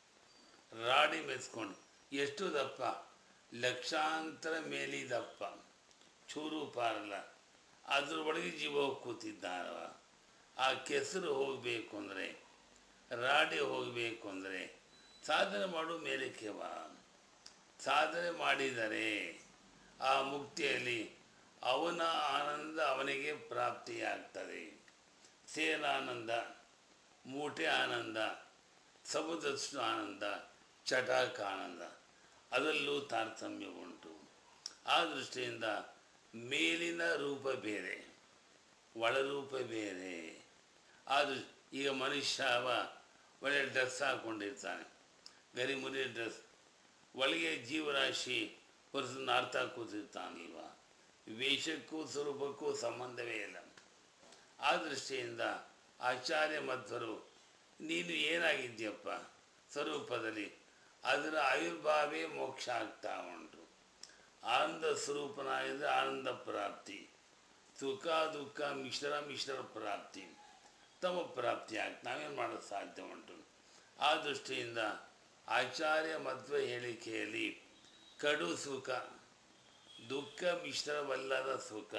ರಾಡಿ ಮೆತ್ಕೊಂಡು ಎಷ್ಟು ದಪ್ಪ ಲಕ್ಷಾಂತರ ಮೇಲಿದಪ್ಪ ಚೂರು ಪಾರಲ್ಲ ಅದ್ರ ಒಳಗೆ ಜೀವ ಹೋಗಿ ಕೂತಿದ್ದಾರವ ಆ ಕೆಸರು ಹೋಗಬೇಕು ಅಂದರೆ ರಾಡಿ ಹೋಗಬೇಕು ಅಂದರೆ ಸಾಧನೆ ಮಾಡು ಮೇಲಕ್ಕೆ ಬಾ ಸಾಧನೆ ಮಾಡಿದರೆ ಆ ಮುಕ್ತಿಯಲ್ಲಿ ಅವನ ಆನಂದ ಅವನಿಗೆ ಪ್ರಾಪ್ತಿಯಾಗ್ತದೆ ಸೇನಾನಂದ ಮೂಟೆ ಆನಂದ ಸಮುದ್ರಷ್ಟು ಆನಂದ ಚಟಾಕ ಆನಂದ ಅದರಲ್ಲೂ ತಾರತಮ್ಯ ಉಂಟು ಆ ದೃಷ್ಟಿಯಿಂದ ಮೇಲಿನ ರೂಪ ಬೇರೆ ಒಳರೂಪ ಬೇರೆ ಆದ್ರೆ ಈಗ ಮನುಷ್ಯ ಅವ ಒಳ್ಳೆ ಡ್ರೆಸ್ ಹಾಕ್ಕೊಂಡಿರ್ತಾನೆ ಗರಿಮುರಿ ಡ್ರೆಸ್ ಒಳಗೆ ಜೀವರಾಶಿ ಹೊರತು ನಾರ್ತಾ ಕೂತಿರ್ತಾನಲ್ವ ವೇಷಕ್ಕೂ ಸ್ವರೂಪಕ್ಕೂ ಸಂಬಂಧವೇ ಇಲ್ಲ ಆ ದೃಷ್ಟಿಯಿಂದ ಆಚಾರ್ಯ ಮಧ್ವರು ನೀನು ಏನಾಗಿದ್ಯಪ್ಪ ಸ್ವರೂಪದಲ್ಲಿ ಅದರ ಆವಿರ್ಭಾವೇ ಮೋಕ್ಷ ಆಗ್ತಾ ಉಂಟು ಆನಂದ ಸ್ವರೂಪನಾಗಿದ್ದರೆ ಆನಂದ ಪ್ರಾಪ್ತಿ ಸುಖ ದುಃಖ ಮಿಶ್ರ ಮಿಶ್ರ ಪ್ರಾಪ್ತಿ ತಮ ಪ್ರಾಪ್ತಿ ಆಗ್ತದೆ ನಾವೇನು ಮಾಡೋದು ಸಾಧ್ಯ ಉಂಟು ಆ ದೃಷ್ಟಿಯಿಂದ ಆಚಾರ್ಯ ಮಧ್ವ ಹೇಳಿಕೆಯಲ್ಲಿ ಕಡು ಸುಖ ದುಃಖ ಮಿಶ್ರವಲ್ಲದ ಸುಖ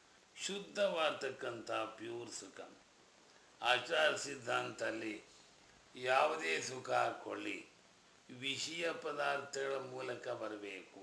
ಶುದ್ಧವಾಗ್ತಕ್ಕಂಥ ಪ್ಯೂರ್ ಸುಖ ಆಚಾರ ಸಿದ್ಧಾಂತಲ್ಲಿ ಯಾವುದೇ ಸುಖ ಹಾಕ್ಕೊಳ್ಳಿ ವಿಷಯ ಪದಾರ್ಥಗಳ ಮೂಲಕ ಬರಬೇಕು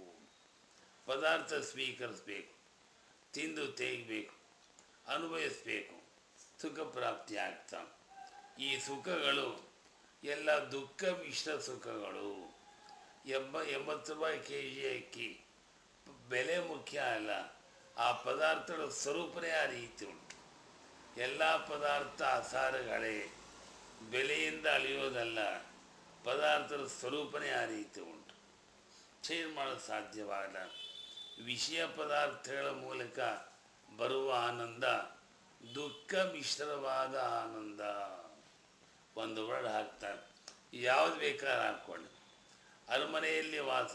ಪದಾರ್ಥ ಸ್ವೀಕರಿಸಬೇಕು ತಿಂದು ತೆಗಿಬೇಕು ಅನುಭವಿಸಬೇಕು ಸುಖ ಪ್ರಾಪ್ತಿ ಆಗ್ತಾ ಈ ಸುಖಗಳು ಎಲ್ಲ ದುಃಖ ಮಿಶ್ರ ಸುಖಗಳು ಎಂಬ ಎಂಬತ್ತು ರೂಪಾಯಿ ಕೆ ಜಿ ಅಕ್ಕಿ ಬೆಲೆ ಮುಖ್ಯ ಅಲ್ಲ ಆ ಪದಾರ್ಥಗಳ ಸ್ವರೂಪನೇ ಆ ರೀತಿ ಉಂಟು ಎಲ್ಲ ಪದಾರ್ಥ ಅಸಾರಗಳೇ ಬೆಲೆಯಿಂದ ಅಳಿಯೋದಲ್ಲ ಪದಾರ್ಥದ ಸ್ವರೂಪನೇ ಆ ರೀತಿ ಉಂಟು ಚೇಂಜ್ ಮಾಡಲು ಸಾಧ್ಯವಾಗಲ್ಲ ವಿಷಯ ಪದಾರ್ಥಗಳ ಮೂಲಕ ಬರುವ ಆನಂದ ದುಃಖ ಮಿಶ್ರವಾದ ಆನಂದ ಒಂದು ವರ್ಡ್ ಹಾಕ್ತಾರೆ ಯಾವ್ದು ಬೇಕಾದ್ರೆ ಹಾಕ್ಕೊಳ್ಳಿ ಅರಮನೆಯಲ್ಲಿ ವಾಸ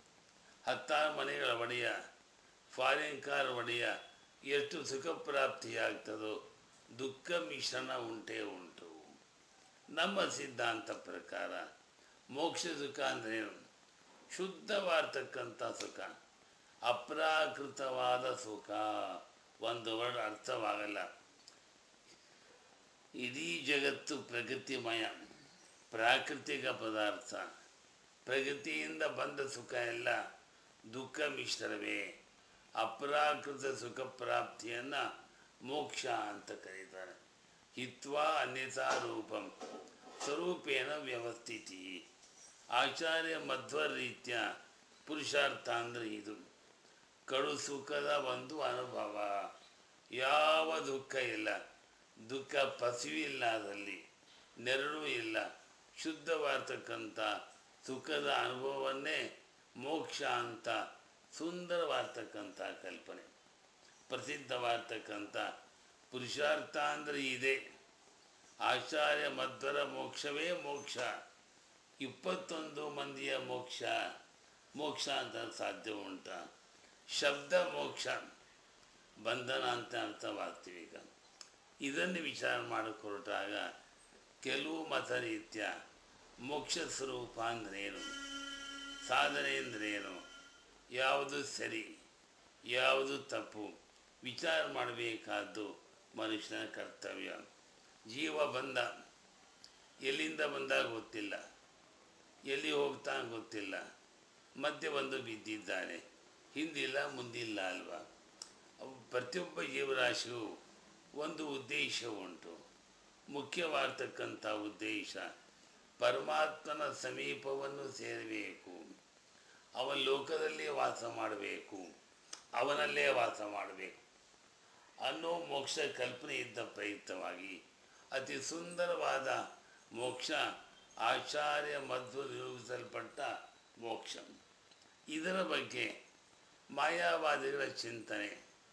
ಹತ್ತಾರು ಮನೆಗಳ ಒಡೆಯ ಫಾರಿನ್ ಕಾರ್ ಒಡೆಯ ಎಷ್ಟು ಸುಖ ಪ್ರಾಪ್ತಿಯಾಗ್ತದೋ ದುಃಖ ಮಿಶ್ರಣ ಉಂಟೇ ಉಂಟು ನಮ್ಮ ಸಿದ್ಧಾಂತ ಪ್ರಕಾರ ಮೋಕ್ಷ ಸುಖ ಅಂದ್ರೇನು ಶುದ್ಧವಾಗ್ತಕ್ಕಂಥ ಸುಖ ಅಪ್ರಾಕೃತವಾದ ಸುಖ ಒಂದು ವರ್ಡ್ ಅರ್ಥವಾಗಲ್ಲ ಇಡೀ ಜಗತ್ತು ಪ್ರಕೃತಿಮಯ ಪ್ರಾಕೃತಿಕ ಪದಾರ್ಥ ಪ್ರಗತಿಯಿಂದ ಬಂದ ಸುಖ ಎಲ್ಲ ದುಃಖ ಮಿಶ್ರವೇ ಅಪ್ರಾಕೃತ ಸುಖ ಪ್ರಾಪ್ತಿಯನ್ನು ಮೋಕ್ಷ ಅಂತ ಕರೀತಾರೆ ಹಿತ್ವಾ ಅನ್ಯಥಾ ರೂಪಂ ಸ್ವರೂಪೇಣ ವ್ಯವಸ್ಥಿತಿ ಆಚಾರ್ಯ ಮಧ್ವ ರೀತ್ಯ ಪುರುಷಾರ್ಥ ಅಂದರೆ ಇದು ಕಡು ಸುಖದ ಒಂದು ಅನುಭವ ಯಾವ ದುಃಖ ಇಲ್ಲ ದುಃಖ ಪಸಿವಿಲ್ಲ ಅದರಲ್ಲಿ ನೆರಳು ಇಲ್ಲ ಶುದ್ಧವಾಗ್ತಕ್ಕಂಥ ಸುಖದ ಅನುಭವವನ್ನೇ ಮೋಕ್ಷ ಅಂತ ಸುಂದರವಾಗ್ತಕ್ಕಂಥ ಕಲ್ಪನೆ ಪ್ರಸಿದ್ಧವಾಗ್ತಕ್ಕಂಥ ಪುರುಷಾರ್ಥ ಅಂದರೆ ಇದೆ ಆಚಾರ್ಯ ಮಧ್ವರ ಮೋಕ್ಷವೇ ಮೋಕ್ಷ ಇಪ್ಪತ್ತೊಂದು ಮಂದಿಯ ಮೋಕ್ಷ ಮೋಕ್ಷ ಅಂತ ಸಾಧ್ಯ ಉಂಟ ಶಬ್ದ ಮೋಕ್ಷ ಬಂಧನ ಅಂತ ಅರ್ಥವಾಗ್ತೀವಿ ಈಗ ಇದನ್ನು ವಿಚಾರ ಮಾಡಕ್ಕೆ ಹೊರಟಾಗ ಕೆಲವು ಮತ ರೀತ್ಯ ಮೋಕ್ಷ ಸ್ವರೂಪ ಅಂದ್ರೇನು ಸಾಧನೆ ಅಂದ್ರೇನು ಯಾವುದು ಸರಿ ಯಾವುದು ತಪ್ಪು ವಿಚಾರ ಮಾಡಬೇಕಾದ್ದು ಮನುಷ್ಯನ ಕರ್ತವ್ಯ ಜೀವ ಬಂದ ಎಲ್ಲಿಂದ ಬಂದ ಗೊತ್ತಿಲ್ಲ ಎಲ್ಲಿ ಹೋಗ್ತಾ ಗೊತ್ತಿಲ್ಲ ಮಧ್ಯೆ ಬಂದು ಬಿದ್ದಿದ್ದಾನೆ ಹಿಂದಿಲ್ಲ ಮುಂದಿಲ್ಲ ಅಲ್ವಾ ಅವು ಪ್ರತಿಯೊಬ್ಬ ಜೀವರಾಶಿಯು ಒಂದು ಉದ್ದೇಶ ಉಂಟು ಮುಖ್ಯವಾಗ್ತಕ್ಕಂಥ ಉದ್ದೇಶ ಪರಮಾತ್ಮನ ಸಮೀಪವನ್ನು ಸೇರಬೇಕು ಅವನ ಲೋಕದಲ್ಲಿ ವಾಸ ಮಾಡಬೇಕು ಅವನಲ್ಲೇ ವಾಸ ಮಾಡಬೇಕು ಅನ್ನೋ ಮೋಕ್ಷ ಕಲ್ಪನೆ ಇದ್ದ ಪ್ರಯುಕ್ತವಾಗಿ ಅತಿ ಸುಂದರವಾದ ಮೋಕ್ಷ ಆಚಾರ್ಯ ಮಧ್ವ ನಿರೂಪಿಸಲ್ಪಟ್ಟ ಮೋಕ್ಷ ಇದರ ಬಗ್ಗೆ ಮಾಯಾವಾದಿಗಳ ಚಿಂತನೆ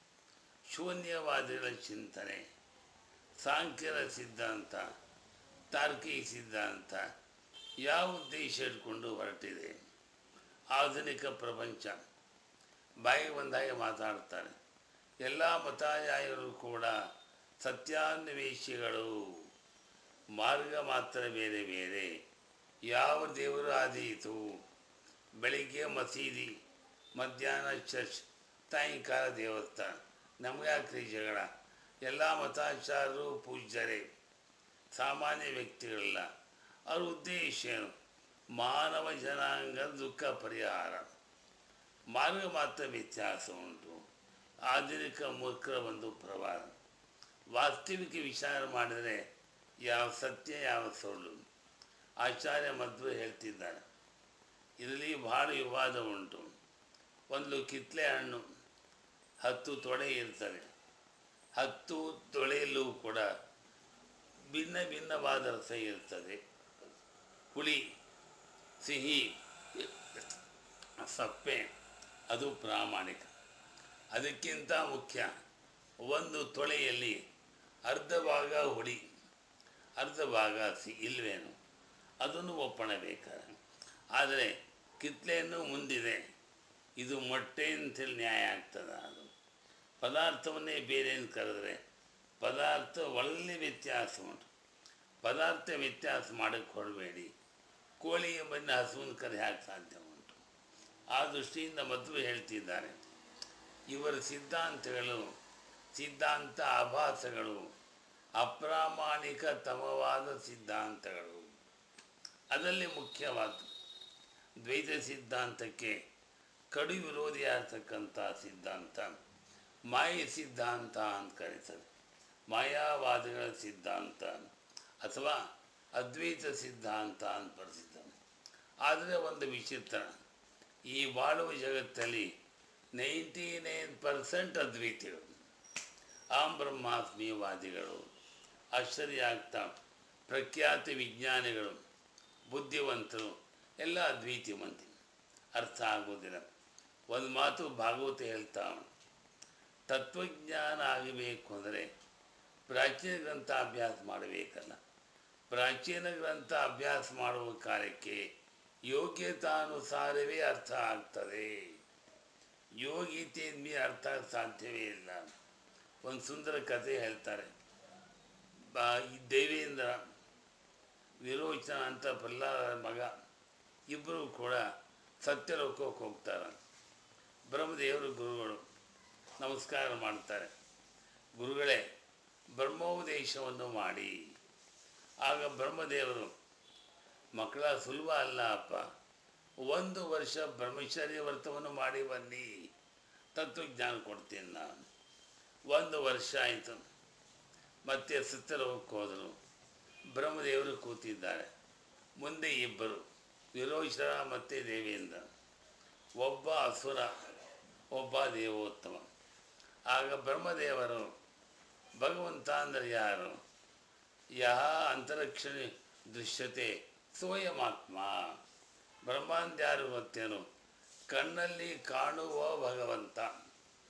ಶೂನ್ಯವಾದಿಗಳ ಚಿಂತನೆ ಸಾಂಖ್ಯರ ಸಿದ್ಧಾಂತ ತಾರ್ಕಿಕ ಸಿದ್ಧಾಂತ ಯಾವ ಉದ್ದೇಶ ಇಟ್ಕೊಂಡು ಹೊರಟಿದೆ ಆಧುನಿಕ ಪ್ರಪಂಚ ಬಾಯಿಗೆ ಬಂದಾಗೆ ಮಾತಾಡ್ತಾರೆ ಎಲ್ಲ ಮತಾಯಾಯರು ಕೂಡ ಸತ್ಯಾನ್ವೇಷಿಗಳು ಮಾರ್ಗ ಮಾತ್ರ ಬೇರೆ ಬೇರೆ ಯಾವ ದೇವರು ಆದೀತು ಬೆಳಿಗ್ಗೆ ಮಸೀದಿ ಮಧ್ಯಾಹ್ನ ಚರ್ಚ್ ಸಾಯಂಕಾಲ ದೇವಸ್ಥಾನ ನಮಗ್ಯಾಕ್ರಿ ಜಗಳ ಎಲ್ಲ ಮತಾಚಾರರು ಪೂಜ್ಯರೇ ಸಾಮಾನ್ಯ ವ್ಯಕ್ತಿಗಳಲ್ಲ ಅವ್ರ ಉದ್ದೇಶ ಏನು ಮಾನವ ಜನಾಂಗ ದುಃಖ ಪರಿಹಾರ ಮಾರ್ಗ ಮಾತ್ರ ವ್ಯತ್ಯಾಸ ಉಂಟು ಆಧುನಿಕ ಮೂರ್ಖರ ಒಂದು ಪ್ರವಾಹ ವಾಸ್ತವಿಕ ವಿಚಾರ ಮಾಡಿದರೆ ಯಾವ ಸತ್ಯ ಯಾವ ಸುಳ್ಳು ಆಚಾರ್ಯ ಮಧ್ವ ಹೇಳ್ತಿದ್ದಾರೆ ಇದರಲ್ಲಿ ಬಹಳ ವಿವಾದ ಉಂಟು ಒಂದು ಕಿತ್ಲೆ ಹಣ್ಣು ಹತ್ತು ತೊಡೆ ಇರ್ತದೆ ಹತ್ತು ತೊಳೆಯಲ್ಲೂ ಕೂಡ ಭಿನ್ನ ಭಿನ್ನವಾದ ರಸ ಇರ್ತದೆ ಹುಳಿ ಸಿಹಿ ಸಪ್ಪೆ ಅದು ಪ್ರಾಮಾಣಿಕ ಅದಕ್ಕಿಂತ ಮುಖ್ಯ ಒಂದು ತೊಳೆಯಲ್ಲಿ ಅರ್ಧ ಭಾಗ ಹುಳಿ ಅರ್ಧ ಭಾಗ ಸಿ ಇಲ್ವೇನು ಅದನ್ನು ಒಪ್ಪಣಬೇಕಾರೆ ಆದರೆ ಕಿತ್ಲೆಯನ್ನು ಮುಂದಿದೆ ಇದು ಮೊಟ್ಟೆ ಅಂತೇಳಿ ನ್ಯಾಯ ಆಗ್ತದ ಅದು ಪದಾರ್ಥವನ್ನೇ ಬೇರೆ ಅಂತ ಕರೆದ್ರೆ ಪದಾರ್ಥ ಒಳ್ಳೆ ವ್ಯತ್ಯಾಸ ಉಂಟು ಪದಾರ್ಥ ವ್ಯತ್ಯಾಸ ಮಾಡೋಕ್ಕೆ ಹೊರಬೇಡಿ ಕೋಳಿಗೆ ಬಂದು ಹಸುವಿನ ಕರೆ ಹಾಕಿ ಸಾಧ್ಯ ಉಂಟು ಆ ದೃಷ್ಟಿಯಿಂದ ಮದುವೆ ಹೇಳ್ತಿದ್ದಾರೆ ಇವರ ಸಿದ್ಧಾಂತಗಳು ಸಿದ್ಧಾಂತ ಆಭಾಸಗಳು ಅಪ್ರಾಮಾಣಿಕ ತಮವಾದ ಸಿದ್ಧಾಂತಗಳು ಅದರಲ್ಲಿ ಮುಖ್ಯವಾದ ದ್ವೈತ ಸಿದ್ಧಾಂತಕ್ಕೆ ಕಡು ವಿರೋಧಿಯಾಗ್ತಕ್ಕಂಥ ಸಿದ್ಧಾಂತ ಮಾಯ ಸಿದ್ಧಾಂತ ಅಂತ ಕರೀತಾರೆ ಮಾಯಾವಾದಿಗಳ ಸಿದ್ಧಾಂತ ಅಥವಾ ಅದ್ವೈತ ಸಿದ್ಧಾಂತ ಅಂತ ಬರ್ತಿದ್ದಾರೆ ಆದರೆ ಒಂದು ವಿಚಿತ್ರ ಈ ಬಾಳುವ ಜಗತ್ತಲ್ಲಿ ನೈಂಟಿ ನೈನ್ ಪರ್ಸೆಂಟ್ ಅದ್ವೈತಿಗಳು ಆಂ ಬ್ರಹ್ಮಾತ್ಮೀಯವಾದಿಗಳು ಆಶ್ಚರ್ಯ ಆಗ್ತಾ ಪ್ರಖ್ಯಾತ ವಿಜ್ಞಾನಿಗಳು ಬುದ್ಧಿವಂತರು ಎಲ್ಲ ಅದ್ವೈತಿ ಮಂದಿ ಅರ್ಥ ಆಗೋದಿಲ್ಲ ಒಂದು ಮಾತು ಭಾಗವತ ಹೇಳ್ತಾ ಉಂಟು. ತತ್ವಜ್ಞಾನ ಆಗಬೇಕು ಅಂದರೆ ಪ್ರಾಚೀನ ಗ್ರಂಥ ಅಭ್ಯಾಸ ಮಾಡಬೇಕಲ್ಲ ಪ್ರಾಚೀನ ಗ್ರಂಥ ಅಭ್ಯಾಸ ಮಾಡುವ ಕಾರ್ಯಕ್ಕೆ ಯೋಗ್ಯತಾನುಸಾರವೇ ಅರ್ಥ ಆಗ್ತದೆ ಯೋಗ್ಯತೆಯಿಂದ ಮೇಲೆ ಅರ್ಥ ಆಗಕ್ಕೆ ಸಾಧ್ಯವೇ ಇಲ್ಲ ಒಂದು ಸುಂದರ ಕಥೆ ಹೇಳ್ತಾರೆ ಬಾ ಈ ದೇವೇಂದ್ರ ವಿರೋಚನ ಅಂತ ಪ್ರಹ್ಲಾದರ ಮಗ ಇಬ್ಬರು ಕೂಡ ಸತ್ಯಲೋಕಕ್ಕೆ ಹೋಗ್ತಾರೆ ಬ್ರಹ್ಮದೇವರು ಗುರುಗಳು ನಮಸ್ಕಾರ ಮಾಡ್ತಾರೆ ಗುರುಗಳೇ ಬ್ರಹ್ಮೋಪದೇಶವನ್ನು ಮಾಡಿ ಆಗ ಬ್ರಹ್ಮದೇವರು ಮಕ್ಕಳ ಸುಲಭ ಅಲ್ಲ ಅಪ್ಪ ಒಂದು ವರ್ಷ ಬ್ರಹ್ಮಚರ್ಯ ವ್ರತವನ್ನು ಮಾಡಿ ಬನ್ನಿ ತತ್ವಜ್ಞಾನ ಕೊಡ್ತೀನಿ ನಾನು ಒಂದು ವರ್ಷ ಆಯಿತು ಮತ್ತೆ ಸತ್ಯಲೋಕಕ್ಕೆ ಹೋದರು ಬ್ರಹ್ಮದೇವರು ಕೂತಿದ್ದಾರೆ ಮುಂದೆ ಇಬ್ಬರು ವಿರೋಚನ ಮತ್ತು ದೇವೇಂದ್ರ ಒಬ್ಬ ಅಸುರ ಒಬ್ಬ ದೇವೋತ್ತಮ ಆಗ ಬ್ರಹ್ಮದೇವರು ಭಗವಂತ ಅಂದರೆ ಯಾರು ಯಹ ಅಂತರಿಕ್ಷ ದೃಶ್ಯತೆ ಸ್ವಯಮಾತ್ಮ ಬ್ರಹ್ಮಾಂಡ ಯಾರು ಗೊತ್ತೇನು ಕಣ್ಣಲ್ಲಿ ಕಾಣುವ ಭಗವಂತ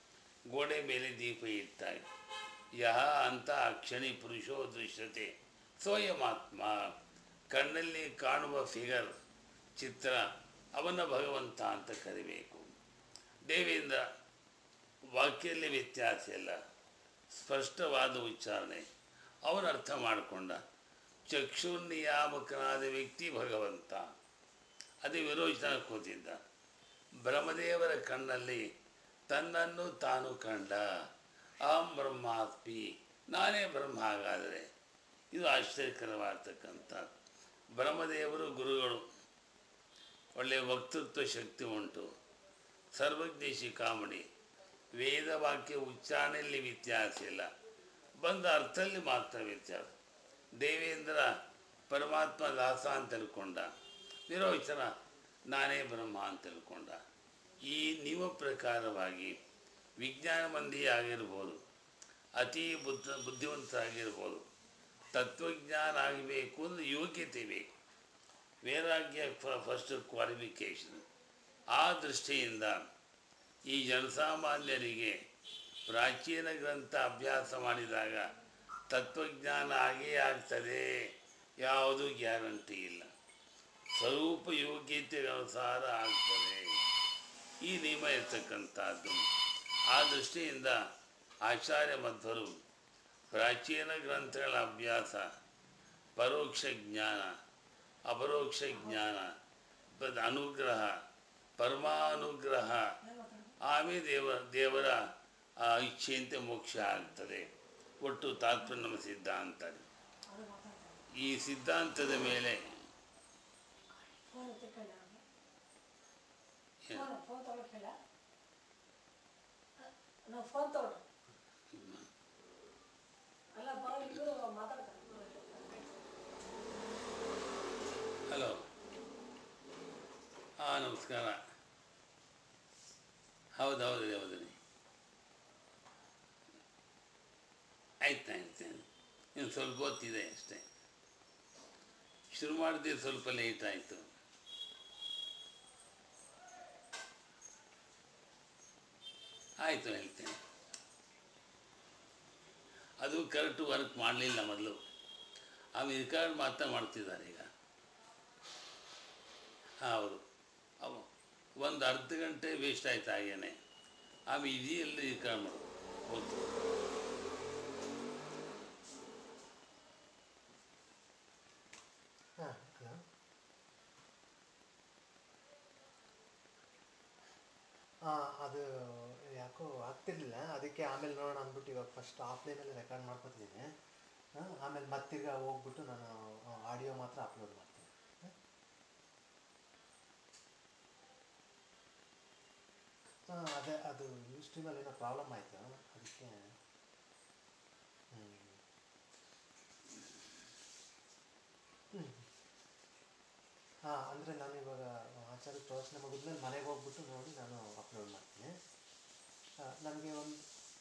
ಗೋಡೆ ಮೇಲೆ ದೀಪ ಇಟ್ಟಾಗ ಯಹ ಅಂತ ಅಕ್ಷಣಿ ಪುರುಷೋ ದೃಶ್ಯತೆ ಸ್ವಯಮಾತ್ಮ ಕಣ್ಣಲ್ಲಿ ಕಾಣುವ ಫಿಗರ್ ಚಿತ್ರ ಅವನ ಭಗವಂತ ಅಂತ ಕರಿಬೇಕು ದೇವೇಂದ್ರ ವಾಕ್ಯಲ್ಲಿ ವ್ಯತ್ಯಾಸ ಇಲ್ಲ ಸ್ಪಷ್ಟವಾದ ಉಚ್ಚಾರಣೆ ಅವನು ಅರ್ಥ ಮಾಡಿಕೊಂಡ ಚಕ್ಷುರ್ನಿಯಾಮಕನಾದ ವ್ಯಕ್ತಿ ಭಗವಂತ ಅದೇ ವಿರೋಚನ ಕೂತಿದ್ದ ಬ್ರಹ್ಮದೇವರ ಕಣ್ಣಲ್ಲಿ ತನ್ನನ್ನು ತಾನು ಕಂಡ ಅಹಂ ಬ್ರಹ್ಮಾಸ್ಮಿ ನಾನೇ ಬ್ರಹ್ಮ ಹಾಗಾದರೆ ಇದು ಆಶ್ಚರ್ಯಕರವಾಗಿರ್ತಕ್ಕಂಥ ಬ್ರಹ್ಮದೇವರು ಗುರುಗಳು ಒಳ್ಳೆಯ ವಕ್ತೃತ್ವ ಶಕ್ತಿ ಉಂಟು ಸರ್ವಜ್ಞ ಶಿಖಾಮಣಿ ವೇದ ವಾಕ್ಯ ಉಚ್ಚಾರಣೆಯಲ್ಲಿ ವ್ಯತ್ಯಾಸ ಇಲ್ಲ ಬಂದ ಅರ್ಥದಲ್ಲಿ ಮಾತ್ರ ವ್ಯತ್ಯಾಸ ದೇವೇಂದ್ರ ಪರಮಾತ್ಮ ದಾಸ ಅಂತ ತಿಳ್ಕೊಂಡ ವಿರೋಚನ ನಾನೇ ಬ್ರಹ್ಮ ಅಂತ ತಿಳ್ಕೊಂಡ ಈ ನಿಯಮ ಪ್ರಕಾರವಾಗಿ ವಿಜ್ಞಾನ ಮಂದಿ ಆಗಿರ್ಬೋದು ಅತಿ ಬುದ್ಧ ಬುದ್ಧಿವಂತರಾಗಿರ್ಬೋದು ತತ್ವಜ್ಞಾನ ಆಗಬೇಕು ಅಂದ್ರೆ ಯೋಗ್ಯತೆ ಬೇಕು ವೈರಾಗ್ಯ ಫಸ್ಟ್ ಕ್ವಾಲಿಫಿಕೇಷನ್ ಆ ದೃಷ್ಟಿಯಿಂದ ಈ ಜನಸಾಮಾನ್ಯರಿಗೆ ಪ್ರಾಚೀನ ಗ್ರಂಥ ಅಭ್ಯಾಸ ಮಾಡಿದಾಗ ತತ್ವಜ್ಞಾನ ಆಗೇ ಆಗ್ತದೆ ಯಾವುದೂ ಗ್ಯಾರಂಟಿ ಇಲ್ಲ ಸ್ವರೂಪ ಯೋಗ್ಯತೆಗೆ ಅನುಸಾರ ಆಗ್ತದೆ ಈ ನಿಯಮ ಇರ್ತಕ್ಕಂಥದ್ದು ಆ ದೃಷ್ಟಿಯಿಂದ ಆಚಾರ್ಯ ಮಧ್ವರು ಪ್ರಾಚೀನ ಗ್ರಂಥಗಳ ಅಭ್ಯಾಸ ಪರೋಕ್ಷ ಜ್ಞಾನ ಅಪರೋಕ್ಷ ಜ್ಞಾನ ಬದ್- ಅನುಗ್ರಹ ಪರಮಾನುಗ್ರಹ ಆಮೇಲೆ ದೇವ ದೇವರ ಆ ಇಚ್ಛೆಯಂತೆ ಮೋಕ್ಷ ಆಗ್ತದೆ ಒಟ್ಟು ತಾತ್ಪರ್ಯ ನಮ್ಮ ಸಿದ್ಧಾಂತ ಈ ಸಿದ್ಧಾಂತದ ಮೇಲೆ ಫೋನ್ ಎತ್ತಕ್ಕಿಲ್ಲ ಅವ್ನು. ಏನು? ಫೋನ್ ಫೋನ್ ತೊಗೊಳಕ್ಕಿಲ್ಲ ನಾವು ಫೋನ್ ತೊಗೊಳ್ರಿ ಅಲ್ಲ ಬರೋದು ಮಾತಾಡ್ತಾರೆ ಹಲೋ ಹಾಂ ನಮಸ್ಕಾರ ಹೌದು ಹೌದು ರೀ ಹೌದು ರೀ ಆಯ್ತು ಆಯ್ತು ಇನ್ನು ಸ್ವಲ್ಪ ಹೊತ್ತಿದೆ ಅಷ್ಟೇ ಶುರು ಮಾಡಿದ್ರೆ ಸ್ವಲ್ಪ ಲೇಟ್ ಆಯಿತು ಆಯಿತು ಹೇಳ್ತೇನೆ ಅದು ಕರೆಕ್ಟ್ ವರ್ಕ್ ಮಾಡಲಿಲ್ಲ ಮೊದಲು ಆಮೇಲೆ ರಿಕಾರ್ಡ್ ಮಾತ್ರ ಮಾಡ್ತಿದ್ದಾರೆ ಈಗ ಹೌದು ಅವ ಒಂದು ಅರ್ಧ ಗಂಟೆ ವೇಸ್ಟ್ ಆಯ್ತು ಹಾಗೇನೆ ಆಮೇಲೆ ಇದೆಯಲ್ಲಿ ರಿಕಾರ್ಡ್ ಮಾಡೋದು ಹೋಗ್ತು ಹಾಂ ಹಲೋ ಹಾಂ ಅದು ಯಾಕೋ ಆಗ್ತಿರ್ಲಿಲ್ಲ ಅದಕ್ಕೆ ಆಮೇಲೆ ನೋಡೋಣ ಅಂದ್ಬಿಟ್ಟು ಇವಾಗ ಫಸ್ಟ್ ಆಫ್ಲೈನಲ್ಲಿ ರೆಕಾರ್ಡ್ ಮಾಡ್ಕೊತಿದ್ದೀನಿ ಹಾಂ ಆಮೇಲೆ ಮತ್ತಿರ್ಗ ಹೋಗ್ಬಿಟ್ಟು ನಾನು ಆಡಿಯೋ ಮಾತ್ರ ಅಪ್ಲೋಡ್ ಮಾಡ್ತೀನಿ ಹಾಂ ಅದೇ ಅದು ನ್ಯೂಸ್ ಸ್ಟ್ರೀಮಲ್ಲಿ ಏನೋ ಪ್ರಾಬ್ಲಮ್ ಆಯಿತು ಅದಕ್ಕೆ ಹ್ಞೂ ಹ್ಞೂ ಹಾಂ ಅಂದರೆ ನಾನು ಇವಾಗ ಆಚಾರ್ಯ ಪ್ರವಚನ ಮುಗಿದ್ಮೇಲೆ ಮನೆಗೆ ಹೋಗ್ಬಿಟ್ಟು ನೋಡಿ ನಾನು ಅಪ್ಲೋಡ್ ಮಾಡ್ತೀನಿ ನನಗೆ ಒಂದು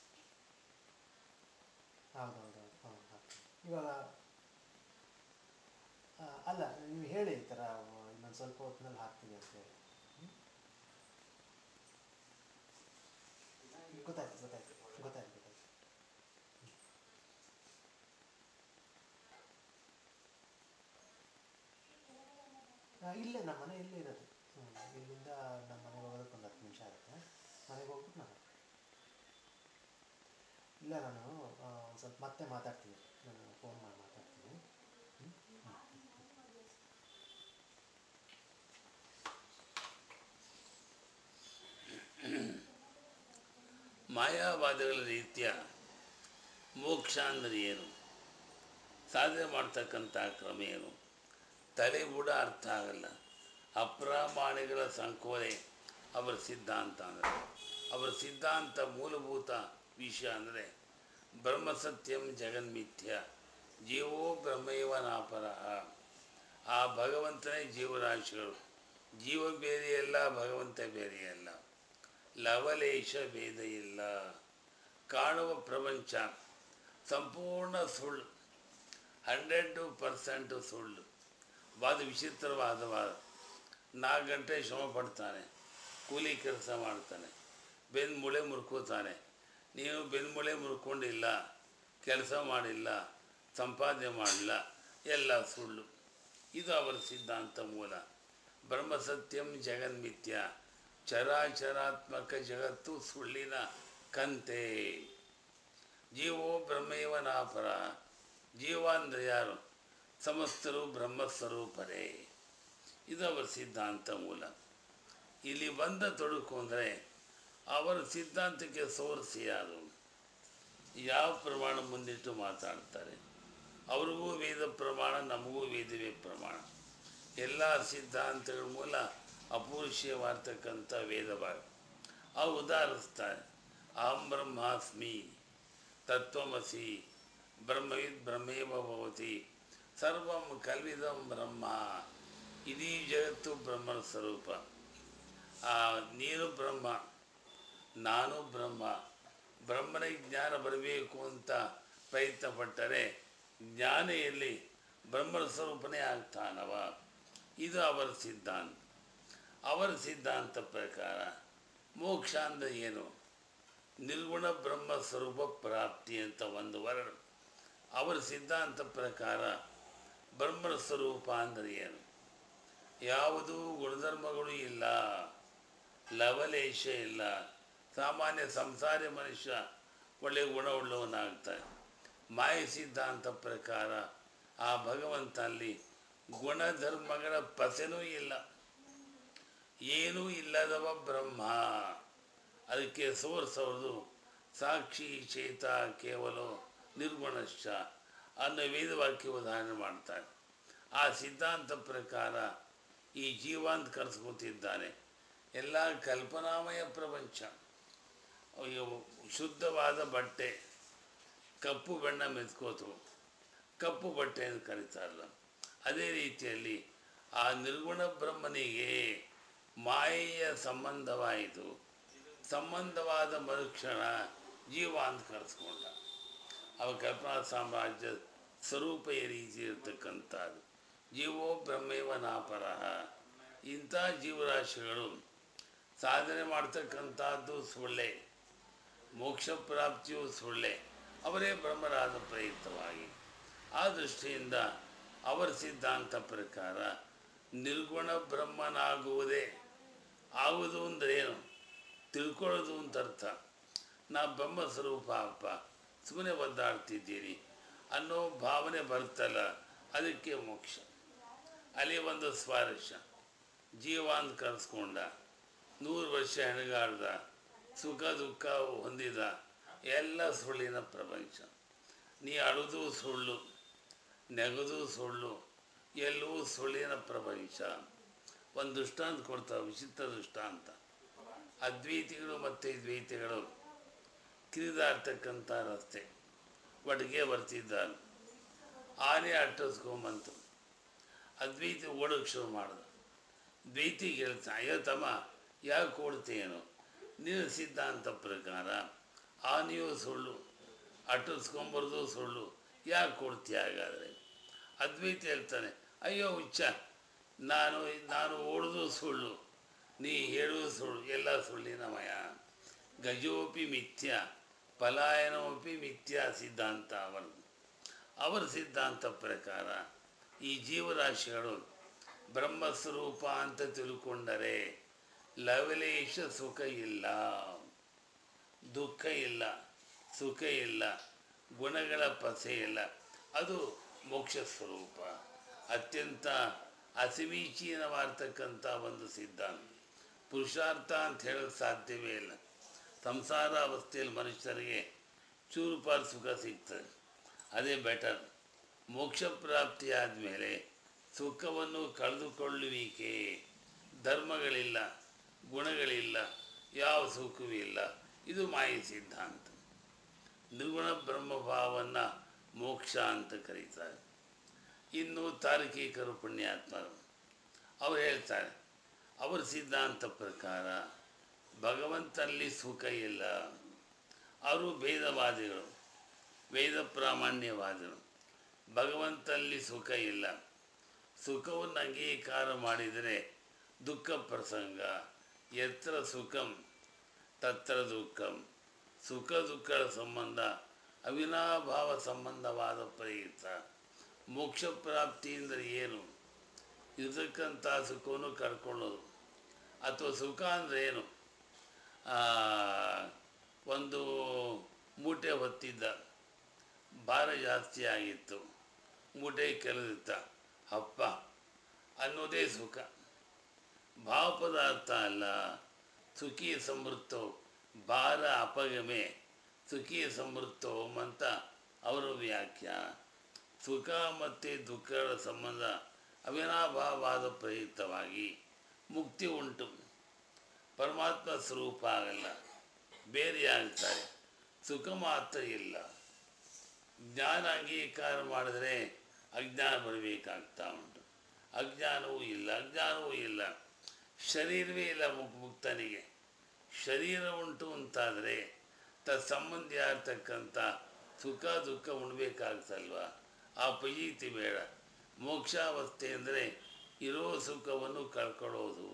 ಹೌದು ಹೌದು ಹೌದು ಹಾಂ ಹಾಕ್ತೀನಿ ಇವಾಗ ಆ, ಅಲ್ಲ ನೀವು ಹೇಳಿ ಈ ಥರ ಇನ್ನೊಂದು ಸ್ವಲ್ಪ ಹೊತ್ತಿನಲ್ಲಿ ಹಾಕ್ತೀನಿ ಅಂತ ಹೇಳಿ ಹ್ಮ್? ಗೊತ್ತಾಯ್ತು ಗೊತ್ತಾಯ್ತು ಗೊತ್ತಾಯ್ತು ಗೊತ್ತಾಯ್ತು ಆ, ಇಲ್ಲೇ ನಮ್ಮ ಮನೆ ಇಲ್ಲೇ ಇರೋದು ಹ್ಮ್, ಇಲ್ಲಿಂದ ನಮ್ಮ ಮನೆಗೆ ಹೋಗೋದಕ್ಕೆ ಒಂದು ಹತ್ತು ನಿಮಿಷ ಆಗುತ್ತೆ ಮನೆಗೆ ಹೋಗ್ಬಿಟ್ಟು ನಾನು ಇಲ್ಲ ನಾನು ಆ, ಒಂದು ಸ್ವಲ್ಪ ಮತ್ತೆ ಮಾತಾಡ್ತೀನಿ ನಾನು ಫೋನ್ ಮಾಡಿ ಮಾತಾಡ್ತೀನಿ ಹ್ಮ್? ಹ್ಮ್. ಮಾಯಾವಾದಗಳ ರೀತಿಯ ಮೋಕ್ಷ ಅಂದರೆ ಏನು ಸಾಧನೆ ಮಾಡ್ತಕ್ಕಂಥ ಕ್ರಮ ಏನು ತಲೆ ಕೂಡ ಅರ್ಥ ಆಗಲ್ಲ ಅಪ್ರಾಮಾಣಿಗಳ ಸಂಕೋಲೆ ಅವರ ಸಿದ್ಧಾಂತ ಅಂದರೆ ಅವರ ಸಿದ್ಧಾಂತ ಮೂಲಭೂತ ವಿಷಯ ಅಂದರೆ ಬ್ರಹ್ಮಸತ್ಯಂ ಜಗನ್ಮಿಥ್ಯ ಜೀವೋ ಬ್ರಹ್ಮೈವ ನಾಪರ ಆ ಭಗವಂತನೇ ಜೀವರಾಶಿಗಳು ಜೀವ ಬೇರೆಯಲ್ಲ ಭಗವಂತ ಬೇರೆಯಲ್ಲ ಲವಲೇಶ ಭೇದ ಇಲ್ಲ ಕಾಣುವ ಪ್ರಪಂಚ ಸಂಪೂರ್ಣ ಸುಳ್ಳು ಹಂಡ್ರೆಡ್ ಪರ್ಸೆಂಟ್ ಸುಳ್ಳು ವಾದ ವಿಚಿತ್ರವಾದ ವಾದ ನಾಲ್ಕು ಗಂಟೆ ಶ್ರಮ ಪಡ್ತಾನೆ ಕೂಲಿ ಕೆಲಸ ಮಾಡ್ತಾನೆ ಬೆನ್ನು ಮುಳೆ ಮುರ್ಕೋತಾನೆ ನೀವು ಬೆನ್ನು ಮುಳೆ ಮುರ್ಕೊಂಡಿಲ್ಲ ಕೆಲಸ ಮಾಡಿಲ್ಲ ಸಂಪಾದನೆ ಮಾಡಿಲ್ಲ ಎಲ್ಲ ಸುಳ್ಳು ಇದು ಅವರ ಸಿದ್ಧಾಂತ ಮೂಲ ಬ್ರಹ್ಮ ಸತ್ಯಂ ಜಗನ್ಮಿಥ್ಯ ಚರಾಚರಾತ್ಮಕ ಜಗತ್ತು ಸುಳ್ಳಿನ ಕಂತೆ ಜೀವೋ ಬ್ರಹ್ಮೇವ ನಾಪರ ಜೀವ ಅಂದರೆ ಯಾರು ಸಮಸ್ತರು ಬ್ರಹ್ಮಸ್ವರೂಪರೇ ಇದು ಅವರ ಸಿದ್ಧಾಂತ ಮೂಲ ಇಲ್ಲಿ ಬಂದ ತೊಡಕು ಅಂದರೆ ಅವರ ಸಿದ್ಧಾಂತಕ್ಕೆ ಸೋರ್ಸಿ ಯಾರು ಯಾವ ಪ್ರಮಾಣ ಮುಂದಿಟ್ಟು ಮಾತಾಡ್ತಾರೆ ಅವ್ರಿಗೂ ವೇದ ಪ್ರಮಾಣ ನಮಗೂ ವೇದವೇ ಪ್ರಮಾಣ ಎಲ್ಲ ಸಿದ್ಧಾಂತಗಳ ಮೂಲ ಅಪುರುಷೀಯವಾಗಿರ್ತಕ್ಕಂಥ ವೇದಭಾಗ ಅವು ಉದಾಹರಿಸ್ತಾರೆ ಅಹಂ ಬ್ರಹ್ಮಾಸ್ಮಿ ತತ್ವಮಸಿ ಬ್ರಹ್ಮವಿದ್ ಬ್ರಹ್ಮೇವ ಭವತಿ ಸರ್ವಂ ಕಲ್ವಿದಂ ಬ್ರಹ್ಮ ಇಡೀ ಜಗತ್ತು ಬ್ರಹ್ಮನ ಸ್ವರೂಪ ಆ ನೀನು ಬ್ರಹ್ಮ ನಾನು ಬ್ರಹ್ಮ ಬ್ರಹ್ಮನ ಜ್ಞಾನ ಬರಬೇಕು ಅಂತ ಪ್ರಯತ್ನ ಪಟ್ಟರೆ ಜ್ಞಾನ ಎಲ್ಲಿ ಬ್ರಹ್ಮನ ಸ್ವರೂಪನೇ ಆಗ್ತಾನವ ಇದು ಅವರ ಸಿದ್ಧಾಂತ ಅವರ ಸಿದ್ಧಾಂತ ಪ್ರಕಾರ ಮೋಕ್ಷ ಅಂದರೆ ಏನು ನಿರ್ಗುಣ ಬ್ರಹ್ಮ ಸ್ವರೂಪ ಪ್ರಾಪ್ತಿ ಅಂತ ಒಂದು ವರ್ಣ ಅವರ ಸಿದ್ಧಾಂತ ಪ್ರಕಾರ ಬ್ರಹ್ಮನ ಸ್ವರೂಪ ಅಂದರೆ ಏನು ಯಾವುದೂ ಗುಣಧರ್ಮಗಳು ಇಲ್ಲ ಲವಲೇಶ ಇಲ್ಲ ಸಾಮಾನ್ಯ ಸಂಸಾರಿ ಮನುಷ್ಯ ಒಳ್ಳೆಯ ಗುಣವುಳ್ಳವನಾಗ್ತಾನೆ ಮಾಯ ಸಿದ್ಧಾಂತ ಪ್ರಕಾರ ಆ ಭಗವಂತ ಅಲ್ಲಿ ಗುಣಧರ್ಮಗಳ ಪಸೆನೂ ಇಲ್ಲ ಏನೂ ಇಲ್ಲದವ ಬ್ರಹ್ಮ ಅದಕ್ಕೆ ಸೋರ್ಸ್ ಅವ್ರದ್ದು ಸಾಕ್ಷಿ ಚೇತ ಕೇವಲ ನಿರ್ಗುಣಶ್ಚ ಅನ್ನೋ ವೇದವಾಕ್ಯ ಉದಾಹರಣೆ ಮಾಡ್ತಾರೆ ಆ ಸಿದ್ಧಾಂತ ಪ್ರಕಾರ ಈ ಜೀವಾಂತ ಕರೆಸ್ಕೊತಿದ್ದಾನೆ ಎಲ್ಲ ಕಲ್ಪನಾಮಯ ಪ್ರಪಂಚ ಅಯ್ಯೋ, ಶುದ್ಧವಾದ ಬಟ್ಟೆ ಕಪ್ಪು ಬಣ್ಣ ಮೆತ್ಕೋತು ಕಪ್ಪು ಬಟ್ಟೆ ಅಂತ ಕರೀತಾರಲ್ಲ ಅದೇ ರೀತಿಯಲ್ಲಿ ಆ ನಿರ್ಗುಣ ಬ್ರಹ್ಮನಿಗೆ ಮಾಯೆಯ ಸಂಬಂಧವಾಯಿತು ಸಂಬಂಧವಾದ ಮರುಕ್ಷಣ ಜೀವ ಅಂತ ಕರೆಸ್ಕೊಂಡ ಅವ ಕಲ್ಪನಾ ಸಾಮ್ರಾಜ್ಯ ಸ್ವರೂಪ ಈ ರೀತಿ ಇರತಕ್ಕಂಥದ್ದು ಜೀವೋ ಬ್ರಹ್ಮೇವ ನಾಪರಹ ಇಂಥ ಜೀವರಾಶಿಗಳು ಸಾಧನೆ ಮಾಡ್ತಕ್ಕಂಥದ್ದು ಸುಳ್ಳೆ ಮೋಕ್ಷ ಪ್ರಾಪ್ತಿಯು ಸುಳ್ಳೆ ಅವರೇ ಬ್ರಹ್ಮರಾದ ಪ್ರಯುಕ್ತವಾಗಿ ಆ ದೃಷ್ಟಿಯಿಂದ ಅವರ ಸಿದ್ಧಾಂತ ಪ್ರಕಾರ ನಿರ್ಗುಣ ಬ್ರಹ್ಮನಾಗುವುದೇ ಆಗುವುದು ಅಂದರೆ ಏನು ತಿಳ್ಕೊಳ್ಳೋದು ಅಂತ ಅರ್ಥ ನಾ ಬ್ರಹ್ಮ ಸ್ವರೂಪ ಅಪ್ಪ ಸುಮ್ಮನೆ ಒದ್ದಾಡ್ತಿದ್ದೀನಿ ಅನ್ನೋ ಭಾವನೆ ಬರ್ತಲ್ಲ ಅದಕ್ಕೆ ಮೋಕ್ಷ ಅಲ್ಲಿ ಒಂದು ಸ್ವಾರಸ್ಯ ಜೀವ ಅಂತ ಕರೆಸ್ಕೊಂಡ ನೂರು ವರ್ಷ ಹೆಣಗಾಡ್ದ ಸುಖ ದುಃಖ ಹೊಂದಿದ ಎಲ್ಲ ಸುಳ್ಳಿನ ಪ್ರಪಂಚ ನೀ ಅಳುದು ಸುಳ್ಳು ನೆಗದು ಸುಳ್ಳು ಎಲ್ಲವೂ ಸುಳ್ಳಿನ ಪ್ರಪಂಚ ಒಂದು ದೃಷ್ಟಾಂತ ಕೊಡ್ತಾವೆ ವಿಚಿತ್ರ ದೃಷ್ಟಾಂತ ಅದ್ವೈತಿಗಳು ಮತ್ತು ದ್ವೈತಿಗಳು ಕಿರಿದಾಡ್ತಕ್ಕಂಥ ರಸ್ತೆ ಒಟ್ಟಿಗೆ ಬರ್ತಿದ್ದಾರೆ ಆನೆ ಅಟ್ಟಿಸ್ಕೊಂಬಂತು ಅದ್ವೈತಿ ಓಡೋಕ್ಕೆ ಶುರು ಮಾಡ್ದ ದ್ವೈತಿಗೆ ಹೇಳ್ತಾನೆ ಅಯ್ಯೋ ತಮ್ಮ ಯಾಕೆ ಓಡ್ತೇನು ನಿನ್ನ ಸಿದ್ಧಾಂತ ಪ್ರಕಾರ ಆನೆಯೂ ಸುಳ್ಳು ಅಟ್ಟಿಸ್ಕೊಂಬರೋದು ಸುಳ್ಳು ಯಾಕೆ ಕೊಡ್ತೀಯ ಹಾಗಾದರೆ ಅದ್ವೈತಿ ಹೇಳ್ತಾನೆ ಅಯ್ಯೋ ಹುಚ್ಚ ನಾನು ನಾನು ಓಡೋದು ಸುಳ್ಳು ನೀ ಹೇಳುವುದು ಸುಳ್ಳು ಎಲ್ಲ ಸುಳ್ಳಿನಮಯ ಗಜೋಪಿ ಮಿಥ್ಯ ಪಲಾಯನೋಪಿ ಮಿಥ್ಯಾ ಸಿದ್ಧಾಂತ ಅವರದು ಅವರ ಸಿದ್ಧಾಂತ ಪ್ರಕಾರ ಈ ಜೀವರಾಶಿಗಳು ಬ್ರಹ್ಮಸ್ವರೂಪ ಅಂತ ತಿಳ್ಕೊಂಡರೆ ಲವಲೇಶ ಸುಖ ಇಲ್ಲ ದುಃಖ ಇಲ್ಲ ಸುಖ ಇಲ್ಲ ಗುಣಗಳ ಪಸೆ ಇಲ್ಲ ಅದು ಮೋಕ್ಷ ಸ್ವರೂಪ ಅತ್ಯಂತ ಅಸಮೀಚೀನವಾಗಿರ್ತಕ್ಕಂಥ ಒಂದು ಸಿದ್ಧಾಂತ ಪುರುಷಾರ್ಥ ಅಂತ ಹೇಳೋಕ್ಕೆ ಸಾಧ್ಯವೇ ಇಲ್ಲ ಸಂಸಾರ ಅವಸ್ಥೆಯಲ್ಲಿ ಮನುಷ್ಯರಿಗೆ ಚೂರುಪಾರು ಸುಖ ಸಿಗ್ತದೆ ಅದೇ ಬೆಟರ್ ಮೋಕ್ಷ ಪ್ರಾಪ್ತಿ ಆದಮೇಲೆ ಸುಖವನ್ನು ಕಳೆದುಕೊಳ್ಳುವಿಕೆ ಧರ್ಮಗಳಿಲ್ಲ ಗುಣಗಳಿಲ್ಲ ಯಾವ ಸುಖವೂ ಇಲ್ಲ ಇದು ಮಾಯ ಸಿದ್ಧಾಂತ ನಿರ್ಗುಣ ಬ್ರಹ್ಮಭಾವವನ್ನು ಮೋಕ್ಷ ಅಂತ ಕರೀತಾರೆ ಇನ್ನು ತಾರ್ಕಿಕರು ಪುಣ್ಯಾತ್ಮರು ಅವ್ರು ಹೇಳ್ತಾರೆ ಅವರ ಸಿದ್ಧಾಂತ ಪ್ರಕಾರ ಭಗವಂತನಲ್ಲಿ ಸುಖ ಇಲ್ಲ ಅವರು ಭೇದವಾದಿಗಳು ವೇದ ಪ್ರಾಮಾಣ್ಯವಾದಿಗಳು ಭಗವಂತನಲ್ಲಿ ಸುಖ ಇಲ್ಲ ಸುಖವನ್ನು ಅಂಗೀಕಾರ ಮಾಡಿದರೆ ದುಃಖ ಪ್ರಸಂಗ ಎತ್ರ ಸುಖಂ ತತ್ರ ದುಃಖಂ ಸುಖ ದುಃಖಗಳ ಸಂಬಂಧ ಅವಿನಾಭಾವ ಸಂಬಂಧವಾದ ಪ್ರಯುಕ್ತ ಮೋಕ್ಷ ಪ್ರಾಪ್ತಿ ಅಂದರೆ ಏನು ಇರತಕ್ಕಂಥ ಸುಖವನ್ನು ಕಳ್ಕೊಳ್ಳೋದು ಅಥವಾ ಸುಖ ಅಂದರೆ ಏನು ಆ, ಒಂದು ಮೂಟೆ ಹೊತ್ತಿದ್ದ ಭಾರ ಜಾಸ್ತಿ ಆಗಿತ್ತು ಮೂಟೆ ಕೆಳದಿತ್ತ ಅಪ್ಪ ಅನ್ನೋದೇ ಸುಖ ಭಾವ ಪದಾರ್ಥ ಅಲ್ಲ ಸುಖಿ ಸಮೃದ್ಧೋ ಭಾರ ಅಪಗಮೆ ಸುಖಿ ಸಮೃದ್ಧೋಂ ಅಂತ ಅವರ ವ್ಯಾಖ್ಯ ಸುಖ ಮತ್ತು ದುಃಖಗಳ ಸಂಬಂಧ ಅವಿನಾಭಾವವಾದ ಪ್ರಯುಕ್ತವಾಗಿ ಮುಕ್ತಿ ಉಂಟು ಪರಮಾತ್ಮ ಸ್ವರೂಪ ಆಗಲ್ಲ ಬೇರೆಯಾಗ್ತಾರೆ ಸುಖ ಮಾತ್ರ ಇಲ್ಲ ಜ್ಞಾನ ಅಂಗೀಕಾರ ಮಾಡಿದರೆ ಅಜ್ಞಾನ ಬರಬೇಕಾಗ್ತಾ ಉಂಟು ಅಜ್ಞಾನವೂ ಇಲ್ಲ ಅಜ್ಞಾನವೂ ಇಲ್ಲ ಶರೀರವೇ ಇಲ್ಲ ಮುಕ್ ಮುಕ್ತನಿಗೆ ಶರೀರ ಉಂಟು ಅಂತಾದರೆ ತತ್ಸಂಬಂಧಿ ಆಗ್ತಕ್ಕಂಥ ಸುಖ ದುಃಖ ಉಣ್ಬೇಕಾಗ್ತಲ್ವ ಆ ಪಯೀತಿ ಬೇಡ ಮೋಕ್ಷಾವಸ್ಥೆ ಅಂದರೆ ಇರೋ ಸುಖವನ್ನು ಕಳ್ಕೊಳ್ಳೋದು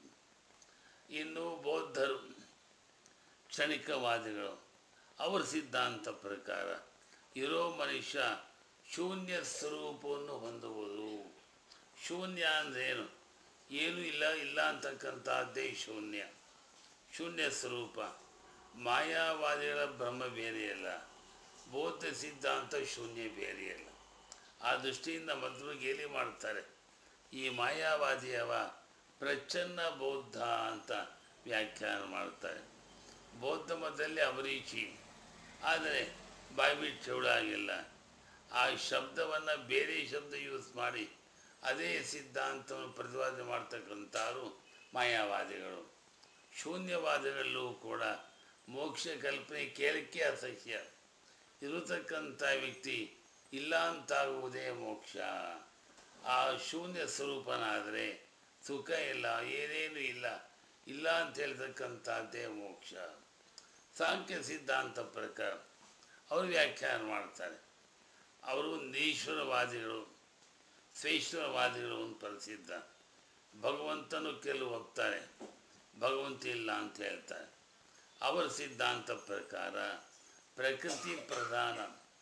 ಇನ್ನು ಬೌದ್ಧರು ಕ್ಷಣಿಕವಾದಿಗಳು ಅವರ ಸಿದ್ಧಾಂತ ಪ್ರಕಾರ ಇರೋ ಮನುಷ್ಯ ಶೂನ್ಯ ಸ್ವರೂಪವನ್ನು ಹೊಂದುವುದು ಶೂನ್ಯ ಅಂದ್ರೇನು ಏನೂ ಇಲ್ಲ ಇಲ್ಲ ಅಂತಕ್ಕಂಥದ್ದೇ ಶೂನ್ಯ ಶೂನ್ಯ ಸ್ವರೂಪ ಮಾಯಾವಾದಿಗಳ ಬ್ರಹ್ಮ ಬೇರೆಯಲ್ಲ ಬೌದ್ಧ ಸಿದ್ಧಾಂತ ಶೂನ್ಯ ಬೇರೆಯಲ್ಲ ಆ ದೃಷ್ಟಿಯಿಂದ ಮೊದಲು ಗೇಲಿ ಮಾಡ್ತಾರೆ ಈ ಮಾಯಾವಾದಿಯವ ಪ್ರಚ್ಛನ್ನ ಬೌದ್ಧ ಅಂತ ವ್ಯಾಖ್ಯಾನ ಮಾಡ್ತಾರೆ ಬೌದ್ಧ ಮತದಲ್ಲಿ ಅಮರೀಚಿ ಆದರೆ ಬಾಯ್ಬಿಟ್ಟು ಚೌಡಾಗಿಲ್ಲ ಆ ಶಬ್ದವನ್ನು ಬೇರೆ ಶಬ್ದ ಯೂಸ್ ಮಾಡಿ ಅದೇ ಸಿದ್ಧಾಂತವನ್ನು ಪ್ರತಿಪಾದನೆ ಮಾಡ್ತಕ್ಕಂಥವ್ರು ಮಾಯಾವಾದಿಗಳು ಶೂನ್ಯವಾದಗಳಲ್ಲೂ ಕೂಡ ಮೋಕ್ಷ ಕಲ್ಪನೆ ಕೇಳಕ್ಕೆ ಅಸಹ್ಯ ಇರತಕ್ಕಂಥ ವ್ಯಕ್ತಿ ಇಲ್ಲ ಅಂತಾಗುವುದೇ ಮೋಕ್ಷ ಆ ಶೂನ್ಯ ಸ್ವರೂಪನಾದರೆ ಸುಖ ಇಲ್ಲ ಏನೇನು ಇಲ್ಲ ಇಲ್ಲ ಅಂತ ಹೇಳ್ತಕ್ಕಂಥದ್ದೇ ಮೋಕ್ಷ ಸಾಂಖ್ಯ ಸಿದ್ಧಾಂತ ಪ್ರಕಾರ ಅವರು ವ್ಯಾಖ್ಯಾನ ಮಾಡ್ತಾರೆ ಅವರು ನೀಶ್ವರವಾದಿಗಳು ಸ್ವೇಶ್ವರವಾದಿಗಳು ಅಂತ ಪ್ರಸಿದ್ಧ ಭಗವಂತನು ಕೆಲವು ಹೋಗ್ತಾರೆ ಭಗವಂತ ಇಲ್ಲ ಅಂತ ಹೇಳ್ತಾರೆ ಅವರ ಸಿದ್ಧಾಂತ ಪ್ರಕಾರ ಪ್ರಕೃತಿ ಪ್ರಧಾನ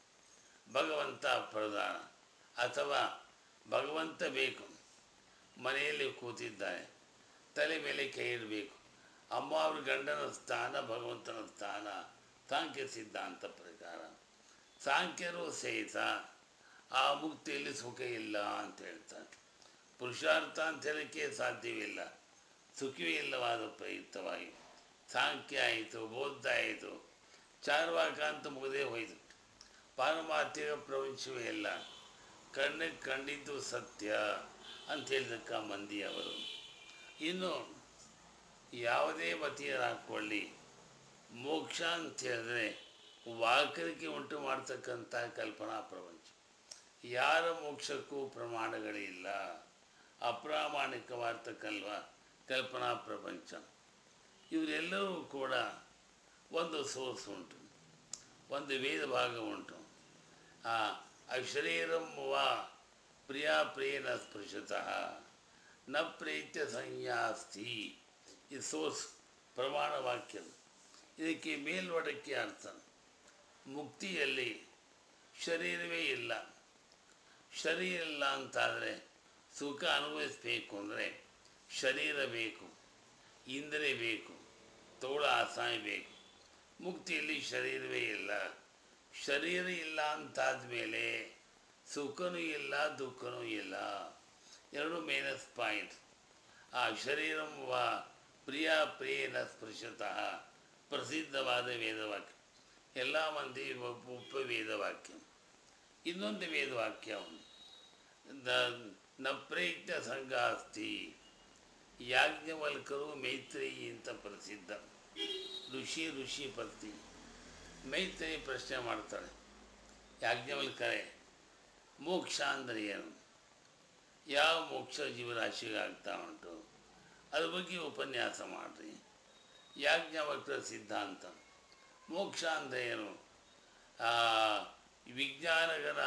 ಭಗವಂತ ಪ್ರಧಾನ ಅಥವಾ ಭಗವಂತ ಬೇಕು ಮನೆಯಲ್ಲಿ ಕೂತಿದ್ದಾರೆ ತಲೆ ಮೇಲೆ ಕೈ ಇಡಬೇಕು ಅಮ್ಮ ಅವ್ರ ಗಂಡನ ಸ್ಥಾನ ಭಗವಂತನ ಸ್ಥಾನ ಸಾಂಖ್ಯ ಸಿದ್ಧಾಂತ ಪ್ರಕಾರ ಸಾಂಖ್ಯರು ಸಹಿತ ಆ ಮುಕ್ತಿಯಲ್ಲಿ ಸುಖ ಇಲ್ಲ ಅಂತ ಹೇಳ್ತಾರೆ ಪುರುಷಾರ್ಥ ಅಂತ ಹೇಳೋಕ್ಕೆ ಸಾಧ್ಯವಿಲ್ಲ ಸುಖವೇ ಇಲ್ಲವಾದ ಪ್ರಯುಕ್ತವಾಗಿ ಸಾಂಖ್ಯ ಆಯಿತು ಬೌದ್ಧ ಆಯಿತು ಚಾರ್ವಾಕ ಅಂತ ಮುಗದೇ ಹೋಯಿತು ಪಾರಮಾರ್ಥಿಕ ಪ್ರಪಂಚವೇ ಇಲ್ಲ ಕಣ್ಣಿಗೆ ಕಂಡಿದ್ದು ಸತ್ಯ ಅಂತ ಹೇಳಿದಕ್ಕ ಮಂದಿ ಅವರು ಇನ್ನು ಯಾವುದೇ ಮತೀಯರಾಕೊಳ್ಳಿ ಮೋಕ್ಷ ಅಂತ ಹೇಳಿದ್ರೆ ವಾಕರಿಕೆ ಉಂಟು ಮಾಡ್ತಕ್ಕಂಥ ಕಲ್ಪನಾ ಪ್ರಪಂಚ ಯಾರ ಮೋಕ್ಷಕ್ಕೂ ಪ್ರಮಾಣಗಳಿಲ್ಲ ಅಪ್ರಾಮಾಣಿಕವಾಗ್ತಕ್ಕಲ್ವ ಕಲ್ಪನಾ ಪ್ರಪಂಚ ಇವರೆಲ್ಲರೂ ಕೂಡ ಒಂದು ಸೋರ್ಸ್ ಉಂಟು ಒಂದು ವೇದ ಭಾಗ ಉಂಟು ಆ ಅಶರೀರಂ ವಾ ಪ್ರಿಯ ಪ್ರಿಯನ ಸ್ಪೃಶತಃ ನ ಪ್ರೀತ್ಯ ಸಂಜ್ಞಾಸ್ತಿ ಇದು ಸೋರ್ಸ್ ಪ್ರಮಾಣ ವಾಕ್ಯ ಇದಕ್ಕೆ ಮೇಲ್ವಡಕ್ಕೆ ಅರ್ಥ ಮುಕ್ತಿಯಲ್ಲಿ ಶರೀರವೇ ಇಲ್ಲ ಶರೀರ ಇಲ್ಲ ಅಂತಾದರೆ ಸುಖ ಅನುಭವಿಸಬೇಕು ಅಂದರೆ ಶರೀರ ಬೇಕು ಇಂದ್ರಿಯ ಬೇಕು ತೋಳ ಆಸಾಯ ಬೇಕು ಮುಕ್ತಿಯಲ್ಲಿ ಶರೀರವೇ ಇಲ್ಲ ಶರೀರ ಇಲ್ಲ ಅಂತಾದ ಮೇಲೆ ಸುಖನೂ ಇಲ್ಲ ದುಃಖನೂ ಇಲ್ಲ ಎರಡು ಮೈನಸ್ ಪಾಯಿಂಟ್ ಆ ಶರೀರಂ ವಾ ಪ್ರಿಯ ಪ್ರಿಯನ ಸ್ಪೃಶತಃ ಪ್ರಸಿದ್ಧವಾದ ವೇದವಾಕ್ಯ ಎಲ್ಲ ಮಂದಿ ಒಪ್ಪ ಒಪ್ಪ ವೇದವಾಕ್ಯ ಇನ್ನೊಂದು ವೇದವಾಕ್ಯ ಉಂಟು ದ- ನ ಪ್ರಯುಕ್ತ ಸಂಘ ಅಸ್ತಿ ಯಾಜ್ಞವಲ್ಕರು ಮೈತ್ರೇಯಿ ಅಂತ ಪ್ರಸಿದ್ಧ ಋಷಿ ಋಷಿ ಪತ್ನಿ ಮೈತ್ರೇಯಿ ಪ್ರಶ್ನೆ ಮಾಡ್ತಾಳೆ ಯಾಜ್ಞವಲ್ಕರೇ ಮೋಕ್ಷ ಅಂದರೆ ಏನು ಯಾವ ಮೋಕ್ಷ ಜೀವರಾಶಿಗೆ ಆಗ್ತಾ ಉಂಟು ಅದ್ರ ಬಗ್ಗೆ ಉಪನ್ಯಾಸ ಮಾಡಿರಿ ಯಾಜ್ಞವಲ್ಕರ ಸಿದ್ಧಾಂತ ಮೋಕ್ಷ ಅಂದರೆ ಏನು ಆ, ವಿಜ್ಞಾನಗಣ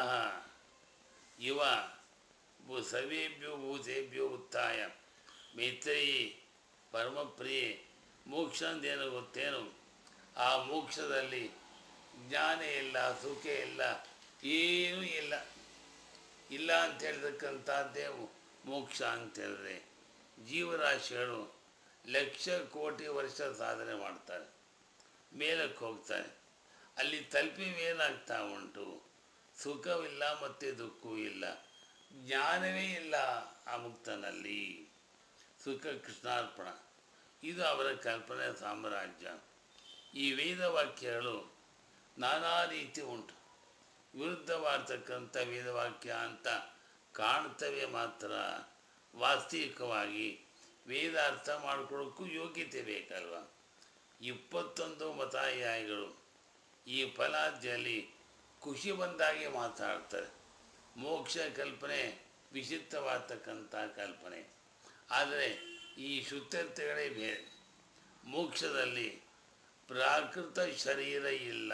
ಇವ ಭೂ ಸರ್ವೇಭ್ಯೋ ಭೂತೇಭ್ಯೋ ಉತ್ಥಾಯ ಮೈತ್ರೇಯಿ ಪರಮಪ್ರಿಯೆ ಮೋಕ್ಷ ಅಂದೇನು ಗೊತ್ತೇನು ಆ ಮೋಕ್ಷದಲ್ಲಿ ಜ್ಞಾನ ಇಲ್ಲ ಸುಖ ಇಲ್ಲ ಏನೂ ಇಲ್ಲ ಇಲ್ಲ ಅಂತ ಹೇಳ್ತಕ್ಕಂಥದ್ದೇ ಮೋಕ್ಷ ಅಂತ ಹೇಳಿದ್ರೆ ಜೀವರಾಶಿಗಳು ಲಕ್ಷ ಕೋಟಿ ವರ್ಷ ಸಾಧನೆ ಮಾಡ್ತಾರೆ ಮೇಲಕ್ಕೆ ಹೋಗ್ತಾರೆ ಅಲ್ಲಿ ತಲುಪಿವೇನಾಗ್ತಾ ಉಂಟು ಸುಖವಿಲ್ಲ ಮತ್ತು ದುಃಖವೂ ಇಲ್ಲ ಜ್ಞಾನವೇ ಇಲ್ಲ ಆ ಮುಕ್ತನಲ್ಲಿ ಸುಖ ಕೃಷ್ಣಾರ್ಪಣ ಇದು ಅವರ ಕಲ್ಪನೆ ಸಾಮ್ರಾಜ್ಯ ಈ ವೇದ ವಾಕ್ಯಗಳು ನಾನಾ ರೀತಿ ಉಂಟು ವಿರುದ್ಧವಾಗ್ತಕ್ಕಂಥ ವೇದವಾಕ್ಯ ಅಂತ ಕಾಣ್ತವೆ ಮಾತ್ರ ವಾಸ್ತವಿಕವಾಗಿ ವೇದ ಅರ್ಥ ಮಾಡ್ಕೊಳ್ಳೋಕ್ಕೂ ಯೋಗ್ಯತೆ ಬೇಕಲ್ವ ಇಪ್ಪತ್ತೊಂದು ಮತಾಯಾಯಿಗಳು ಈ ಫಲಾದ್ಯಲ್ಲಿ ಖುಷಿ ಬಂದಾಗೆ ಮಾತಾಡ್ತಾರೆ ಮೋಕ್ಷ ಕಲ್ಪನೆ ವಿಚಿತ್ರವಾಗ್ತಕ್ಕಂಥ ಕಲ್ಪನೆ ಆದರೆ ಈ ಶುದ್ಧತೆಗಳೇ ಬೇರೆ ಮೋಕ್ಷದಲ್ಲಿ ಪ್ರಾಕೃತ ಶರೀರ ಇಲ್ಲ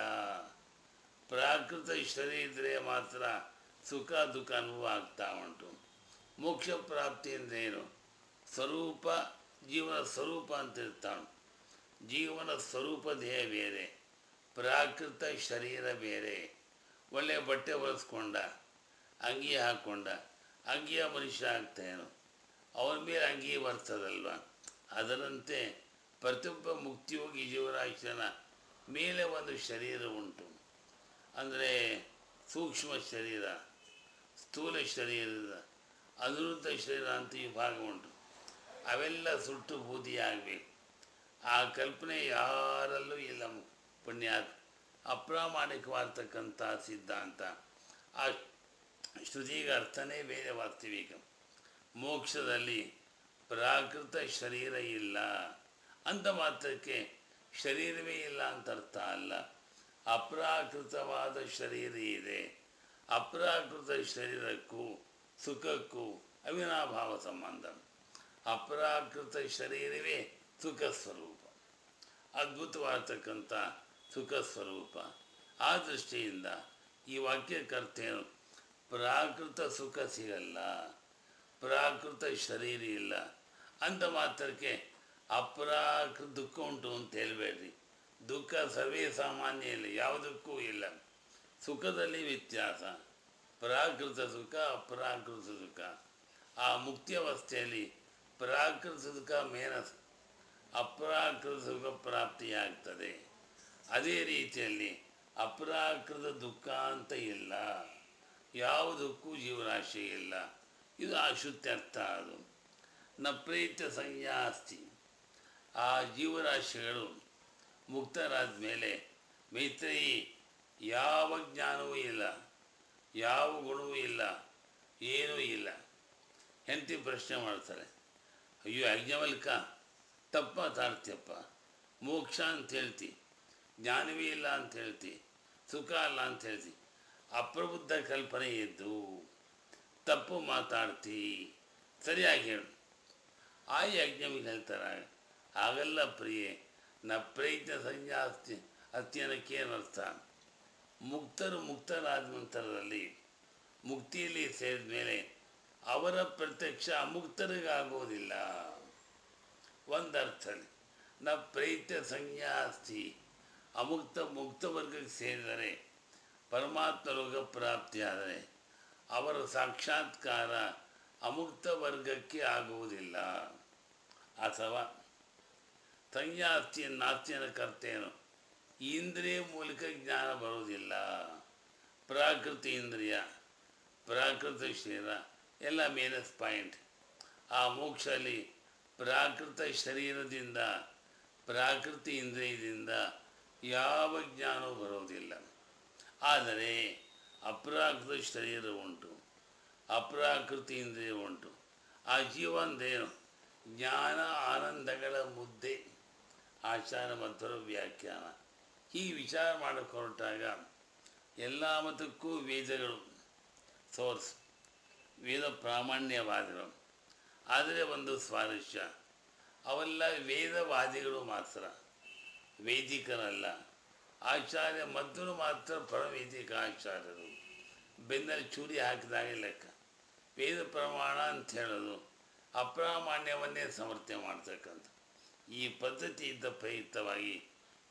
ಪ್ರಾಕೃತ ಶರೀರ ಇದ್ದರೆ ಮಾತ್ರ ಸುಖ ದುಃಖ ಅನುಭವ ಆಗ್ತಾ ಉಂಟು ಮೋಕ್ಷ ಪ್ರಾಪ್ತಿ ಏನು ಸ್ವರೂಪ ಜೀವನ ಸ್ವರೂಪ ಅಂತ ಇರ್ತಾನೆ ಜೀವನ ಸ್ವರೂಪ ದೇಹ ಬೇರೆ ಪ್ರಾಕೃತ ಶರೀರ ಬೇರೆ ಒಳ್ಳೆಯ ಬಟ್ಟೆ ಹೊಲಿಸ್ಕೊಂಡ ಅಂಗಿ ಹಾಕ್ಕೊಂಡ ಅಂಗಿಯ ಮನುಷ್ಯ ಆಗ್ತಾನೇನು ಅವನ ಮೇಲೆ ಅಂಗಿ ಬರ್ತದಲ್ವ ಅದರಂತೆ ಪ್ರತಿಯೊಬ್ಬ ಮುಕ್ತಿಯೋಗಿ ಜೀವರಾಶಿಯನ ಮೇಲೆ ಒಂದು ಶರೀರ ಉಂಟು ಅಂದರೆ ಸೂಕ್ಷ್ಮ ಶರೀರ ಸ್ಥೂಲ ಶರೀರದ ಅನಿರುದ್ಧ ಶರೀರ ಅಂತ ವಿಭಾಗ ಉಂಟು ಅವೆಲ್ಲ ಸುಟ್ಟು ಬೂದಿಯಾಗಬೇಕು ಆ ಕಲ್ಪನೆ ಯಾರಲ್ಲೂ ಇಲ್ಲ ಪುಣ್ಯಾತ್ ಅಪ್ರಾಮಾಣಿಕವಾಗ್ತಕ್ಕಂಥ ಸಿದ್ಧಾಂತ ಆ ಶ್ರುತಿಗೆ ಅರ್ಥನೇ ಬೇರೆ ವಾಸ್ತವಿಕ ಮೋಕ್ಷದಲ್ಲಿ ಪ್ರಾಕೃತ ಶರೀರ ಇಲ್ಲ ಅಂತ ಮಾತ್ರಕ್ಕೆ ಶರೀರವೇ ಇಲ್ಲ ಅಂತ ಅರ್ಥ ಅಲ್ಲ ಅಪ್ರಾಕೃತವಾದ ಶರೀರ ಇದೆ ಅಪ್ರಾಕೃತ ಶರೀರಕ್ಕೂ ಸುಖಕ್ಕೂ ಅವಿನಾಭಾವ ಸಂಬಂಧ ಅಪ್ರಾಕೃತ ಶರೀರವೇ ಸುಖ ಸ್ವರೂಪ ಅದ್ಭುತವಾಗ್ತಕ್ಕಂಥ ಸುಖ ಸ್ವರೂಪ ಆ ದೃಷ್ಟಿಯಿಂದ ಈ ವಾಕ್ಯಕರ್ತೇನು ಪ್ರಾಕೃತ ಸುಖ ಸಿಗಲ್ಲ ಪ್ರಾಕೃತ ಶರೀರ ಇಲ್ಲ ಅಂತ ಮಾತ್ರಕ್ಕೆ ಅಪ್ರಾಕೃತ ದುಃಖ ಉಂಟು ಅಂತ ಹೇಳಬೇಡ್ರಿ ದುಃಖ ಸರ್ವೇ ಸಾಮಾನ್ಯ ಇಲ್ಲ ಯಾವುದಕ್ಕೂ ಇಲ್ಲ ಸುಖದಲ್ಲಿ ವ್ಯತ್ಯಾಸ ಪ್ರಾಕೃತ ಸುಖ ಅಪ್ರಾಕೃತ ಸುಖ ಆ ಮುಕ್ತಿ ಅವಸ್ಥೆಯಲ್ಲಿ ಪ್ರಾಕೃತ ಸುಖ ಮೇನಸ್ ಅಪ್ರಾಕೃತ ಸುಖ ಪ್ರಾಪ್ತಿಯಾಗ್ತದೆ ಅದೇ ರೀತಿಯಲ್ಲಿ ಅಪ್ರಾಕೃತ ದುಃಖ ಅಂತ ಇಲ್ಲ ಯಾವುದಕ್ಕೂ ಜೀವರಾಶಿ ಇಲ್ಲ ಇದು ಅಶುದ್ಧರ್ಥ ಅದು ನ ಪ್ರೀತ ಸಂಜ್ಞಾ ಅಸ್ತಿ ಆ ಜೀವರಾಶಿಗಳು ಮುಕ್ತರಾದ ಮೇಲೆ ಮೈತ್ರೇಯಿ ಯಾವ ಜ್ಞಾನವೂ ಇಲ್ಲ ಯಾವ ಗುಣವೂ ಇಲ್ಲ ಏನೂ ಇಲ್ಲ ಹೆಂಡತಿ ಪ್ರಶ್ನೆ ಮಾಡ್ತಾರೆ ಅಯ್ಯೋ ಅಜ್ಞವಲ್ಕ ತಪ್ಪ ಮಾತಾಡ್ತೀಯಪ್ಪ ಮೋಕ್ಷ ಅಂತ ಹೇಳ್ತಿ ಜ್ಞಾನವೇ ಇಲ್ಲ ಅಂತ ಹೇಳ್ತಿ ಸುಖ ಅಲ್ಲ ಅಂತ ಹೇಳ್ತಿ ಅಪ್ರಬುದ್ಧ ಕಲ್ಪನೆ ಇದ್ದು ತಪ್ಪು ಮಾತಾಡ್ತಿ ಸರಿಯಾಗಿ ಹೇಳು ಆ ಯಜ್ಞವಿಗೆ ಹೇಳ್ತಾರೆ ಹಾಗಲ್ಲ ಪ್ರಿಯೆ ನ ಪ್ರಯತ್ನ ಸಂಜ್ಞಾ ಅಸ್ತಿ ಅತ್ಯನಕ್ಕೇನರ್ಥ ಮುಕ್ತರು ಮುಕ್ತರಾದ ನಂತರದಲ್ಲಿ ಮುಕ್ತಿಯಲ್ಲಿ ಸೇರಿದ ಮೇಲೆ ಅವರ ಪ್ರತ್ಯಕ್ಷ ಅಮುಕ್ತರಿಗಾಗೋದಿಲ್ಲ ಒಂದರ್ಥದಲ್ಲಿ ನ ಪ್ರೈತ್ಯ ಸಂಜ್ಞಾ ಅಸ್ತಿ ಅಮುಕ್ತ ಮುಕ್ತ ವರ್ಗಕ್ಕೆ ಸೇರಿದರೆ ಪರಮಾತ್ಮ ಲೋಕ ಪ್ರಾಪ್ತಿಯಾದರೆ ಅವರ ಸಾಕ್ಷಾತ್ಕಾರ ಅಮುಕ್ತ ವರ್ಗಕ್ಕೆ ಆಗುವುದಿಲ್ಲ ಅಥವಾ ಸಂಜ್ಞಾಸ್ತಿಯ ನಾಸ್ತಿಯನ ಕರ್ತೇನು ಇಂದ್ರಿಯ ಮೂಲಕ ಜ್ಞಾನ ಬರುವುದಿಲ್ಲ ಪ್ರಾಕೃತಿ ಇಂದ್ರಿಯ ಪ್ರಾಕೃತ ಶರೀರ ಎಲ್ಲ ಮೇನಸ್ ಪಾಯಿಂಟ್ ಆ ಮೋಕ್ಷಲ್ಲಿ ಪ್ರಾಕೃತ ಶರೀರದಿಂದ ಪ್ರಾಕೃತಿ ಇಂದ್ರಿಯದಿಂದ ಯಾವ ಜ್ಞಾನವೂ ಬರುವುದಿಲ್ಲ ಆದರೆ ಅಪ್ರಾಕೃತ ಶರೀರ ಉಂಟು ಅಪ್ರಾಕೃತಿ ಇಂದ್ರಿಯ ಉಂಟು ಆ ಜೀವಂದೇನು ಜ್ಞಾನ ಆನಂದಗಳ ಮುದ್ದೆ ಆಚಾರ ಮತ್ತು ವ್ಯಾಖ್ಯಾನ ಈ ವಿಚಾರ ಮಾಡಕ್ಕೆ ಹೊರಟಾಗ ಎಲ್ಲ ಮತಕ್ಕೂ ವೇದಗಳು ಸೋರ್ಸ್ ವೇದ ಪ್ರಾಮಾಣ್ಯವಾದಿಗಳು ಆದರೆ ಒಂದು ಸ್ವಾರಸ್ಯ ಅವೆಲ್ಲ ವೇದವಾದಿಗಳು ಮಾತ್ರ ವೈದಿಕರಲ್ಲ ಆಚಾರ್ಯ ಮದ್ದರು ಮಾತ್ರ ಪರವೈದಿಕ ಆಚಾರ್ಯರು ಬೆನ್ನಲ್ಲಿ ಚೂರಿ ಹಾಕಿದಾಗ ಲೆಕ್ಕ ವೇದ ಪ್ರಮಾಣ ಅಂತ ಹೇಳೋದು ಅಪ್ರಾಮಾಣ್ಯವನ್ನೇ ಸಮರ್ಥನೆ ಮಾಡ್ತಕ್ಕಂಥ ಈ ಪದ್ಧತಿ ಇದ್ದ ಪ್ರಯುಕ್ತವಾಗಿ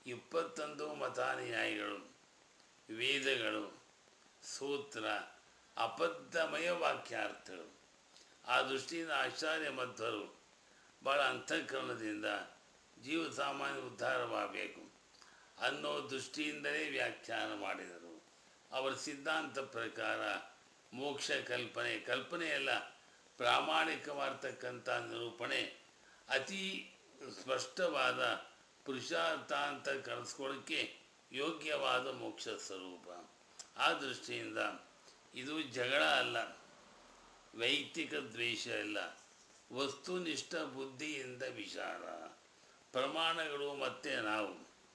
ಇಪ್ಪತ್ತೊಂದು ಮತಾನುಯಾಯಿಗಳು ವೇದಗಳು ಸೂತ್ರ ಅಬದ್ಧಮಯ ವಾಕ್ಯಾರ್ಥಗಳು ಆ ದೃಷ್ಟಿಯಿಂದ ಆಚಾರ್ಯ ಮಧ್ವರು ಭಾಳ ಅಂತಃಕರಣದಿಂದ ಜೀವ ಸಾಮಾನ್ಯ ಉದ್ಧಾರವಾಗಬೇಕು ಅನ್ನೋ ದೃಷ್ಟಿಯಿಂದಲೇ ವ್ಯಾಖ್ಯಾನ ಮಾಡಿದರು ಅವರ ಸಿದ್ಧಾಂತ ಪ್ರಕಾರ ಮೋಕ್ಷ ಕಲ್ಪನೆ ಕಲ್ಪನೆಯಲ್ಲ ಪ್ರಾಮಾಣಿಕವಾಗಿರ್ತಕ್ಕಂಥ ನಿರೂಪಣೆ ಅತಿ ಸ್ಪಷ್ಟವಾದ ಪುರುಷಾರ್ಥ ಅಂತ ಕರೆಸ್ಕೊಳ್ಳೋಕ್ಕೆ ಯೋಗ್ಯವಾದ ಮೋಕ್ಷ ಸ್ವರೂಪ ಆ ದೃಷ್ಟಿಯಿಂದ ಇದು ಜಗಳ ಅಲ್ಲ ವೈಯಕ್ತಿಕ ದ್ವೇಷ ಇಲ್ಲ ವಸ್ತುನಿಷ್ಠ ಬುದ್ಧಿಯಿಂದ ವಿಚಾರ ಪ್ರಮಾಣಗಳು ಮತ್ತು ನಾವು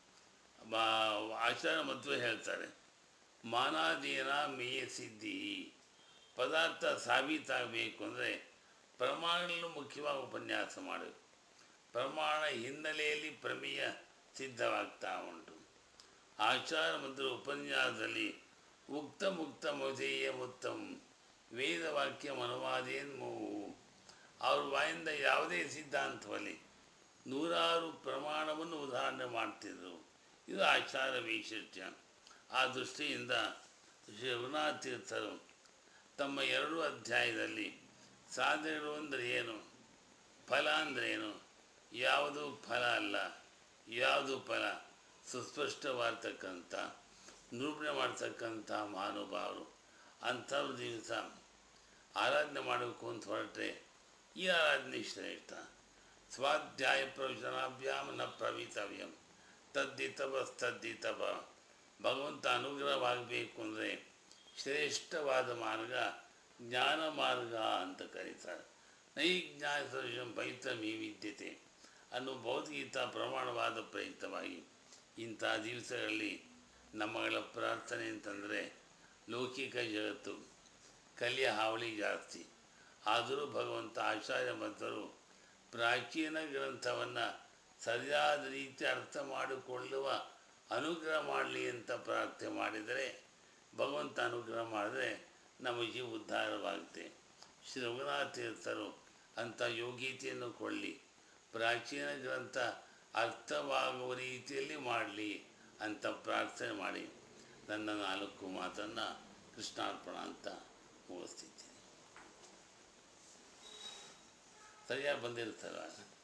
ಬಾ- ಆಚಾರ್ಯ ಮಧ್ವ ಹೇಳ್ತಾರೆ ಮಾನಾದೀನ ಮೇಯ ಸಿದ್ಧಿ ಪದಾರ್ಥ ಸಾಬೀತಾಗಬೇಕು ಅಂದರೆ ಪ್ರಮಾಣಗಳನ್ನು ಮುಖ್ಯವಾಗಿ ಉಪನ್ಯಾಸ ಮಾಡಬೇಕು ಪ್ರಮಾಣ ಹಿನ್ನೆಲೆಯಲ್ಲಿ ಪ್ರಮೇಯ ಸಿದ್ಧವಾಗ್ತಾ ಉಂಟು ಆಚಾರ ಮತ್ತು ಉಪನ್ಯಾಸದಲ್ಲಿ ಉಕ್ತ ಮುಕ್ತ ಮಧೇಯ ಮುತ್ತಂ ವೇದವಾಕ್ಯ ಮನವಾದೇನ್ ಮೂವು ಅವ್ರ ಬಾಯಿಂದ ಯಾವುದೇ ಸಿದ್ಧಾಂತವಲ್ಲಿ ನೂರಾರು ಪ್ರಮಾಣವನ್ನು ಉದಾಹರಣೆ ಮಾಡ್ತಿದ್ರು ಇದು ಆಚಾರ ವೈಶಿಷ್ಟ್ಯ ಆ ದೃಷ್ಟಿಯಿಂದ ಶ್ರೀ ರಘುನಾಥ ತೀರ್ಥರು ತಮ್ಮ ಎರಡು ಅಧ್ಯಾಯದಲ್ಲಿ ಸಾಧನೆಗಳು ಅಂದರೆ ಏನು ಫಲ ಅಂದರೆ ಏನು ಯಾವುದು ಫಲ ಅಲ್ಲ ಯಾವುದು ಫಲ ಸುಸ್ಪಷ್ಟವಾಗಿರ್ತಕ್ಕಂಥ ನಿರೂಪಣೆ ಮಾಡ್ತಕ್ಕಂಥ ಮಹಾನುಭಾವರು ಅಂಥವ್ರ ದಿವಸ ಆರಾಧನೆ ಮಾಡಬೇಕು ಅಂತ ಹೊರಟ್ರೆ ಈ ಆರಾಧನೆ ಶ್ರೇಷ್ಠ ಸ್ವಾಧ್ಯಾಯ ಪ್ರವಚನಾಭ್ಯಾಮ್ ನ ಪ್ರವಿತವ್ಯಂ ತದ್ದಿತವ ತದ್ದಿತವ ಭಗವಂತ ಅನುಗ್ರಹವಾಗಬೇಕು ಅಂದರೆ ಶ್ರೇಷ್ಠವಾದ ಮಾರ್ಗ ಜ್ಞಾನ ಮಾರ್ಗ ಅಂತ ಕರೀತಾರೆ ನೈ ಜ್ಞಾನ ಸದೃಶಂ ಪೈತಮಿ ವಿದ್ಯತೆ ಅನ್ನೋ ಭೌತಿಕೀತ ಪ್ರಮಾಣವಾದ ಪ್ರಯುಕ್ತವಾಗಿ ಇಂಥ ದಿವಸಗಳಲ್ಲಿ ನಮ್ಮಗಳ ಪ್ರಾರ್ಥನೆ ಅಂತಂದರೆ ಲೌಕಿಕ ಜಗತ್ತು ಕಲಿಯ ಹಾವಳಿ ಜಾಸ್ತಿ ಆದರೂ ಭಗವಂತ ಆಚಾರ್ಯ ಮಧ್ವರು ಪ್ರಾಚೀನ ಗ್ರಂಥವನ್ನು ಸರಿಯಾದ ರೀತಿ ಅರ್ಥ ಮಾಡಿಕೊಳ್ಳುವ ಅನುಗ್ರಹ ಮಾಡಲಿ ಅಂತ ಪ್ರಾರ್ಥನೆ ಮಾಡಿದರೆ ಭಗವಂತ ಅನುಗ್ರಹ ಮಾಡಿದರೆ ನಮ್ಮ ಜೀವ ಉದ್ಧಾರವಾಗುತ್ತೆ ಶ್ರೀ ರಘುನಾಥ ತೀರ್ಥರು ಅಂಥ ಯೋಗ್ಯತೆಯನ್ನು ಕೊಳ್ಳಿ ಪ್ರಾಚೀನ ಗ್ರಂಥ ಅರ್ಥವಾಗುವ ರೀತಿಯಲ್ಲಿ ಮಾಡಲಿ ಅಂತ ಪ್ರಾರ್ಥನೆ ಮಾಡಿ ನನ್ನ ನಾಲ್ಕು ಮಾತನ್ನು ಕೃಷ್ಣಾರ್ಪಣ ಅಂತ ಮುಗಿಸ್ತಿದ್ದೀನಿ ಸರಿಯಾಗಿ ಬಂದಿರ್ತಾರ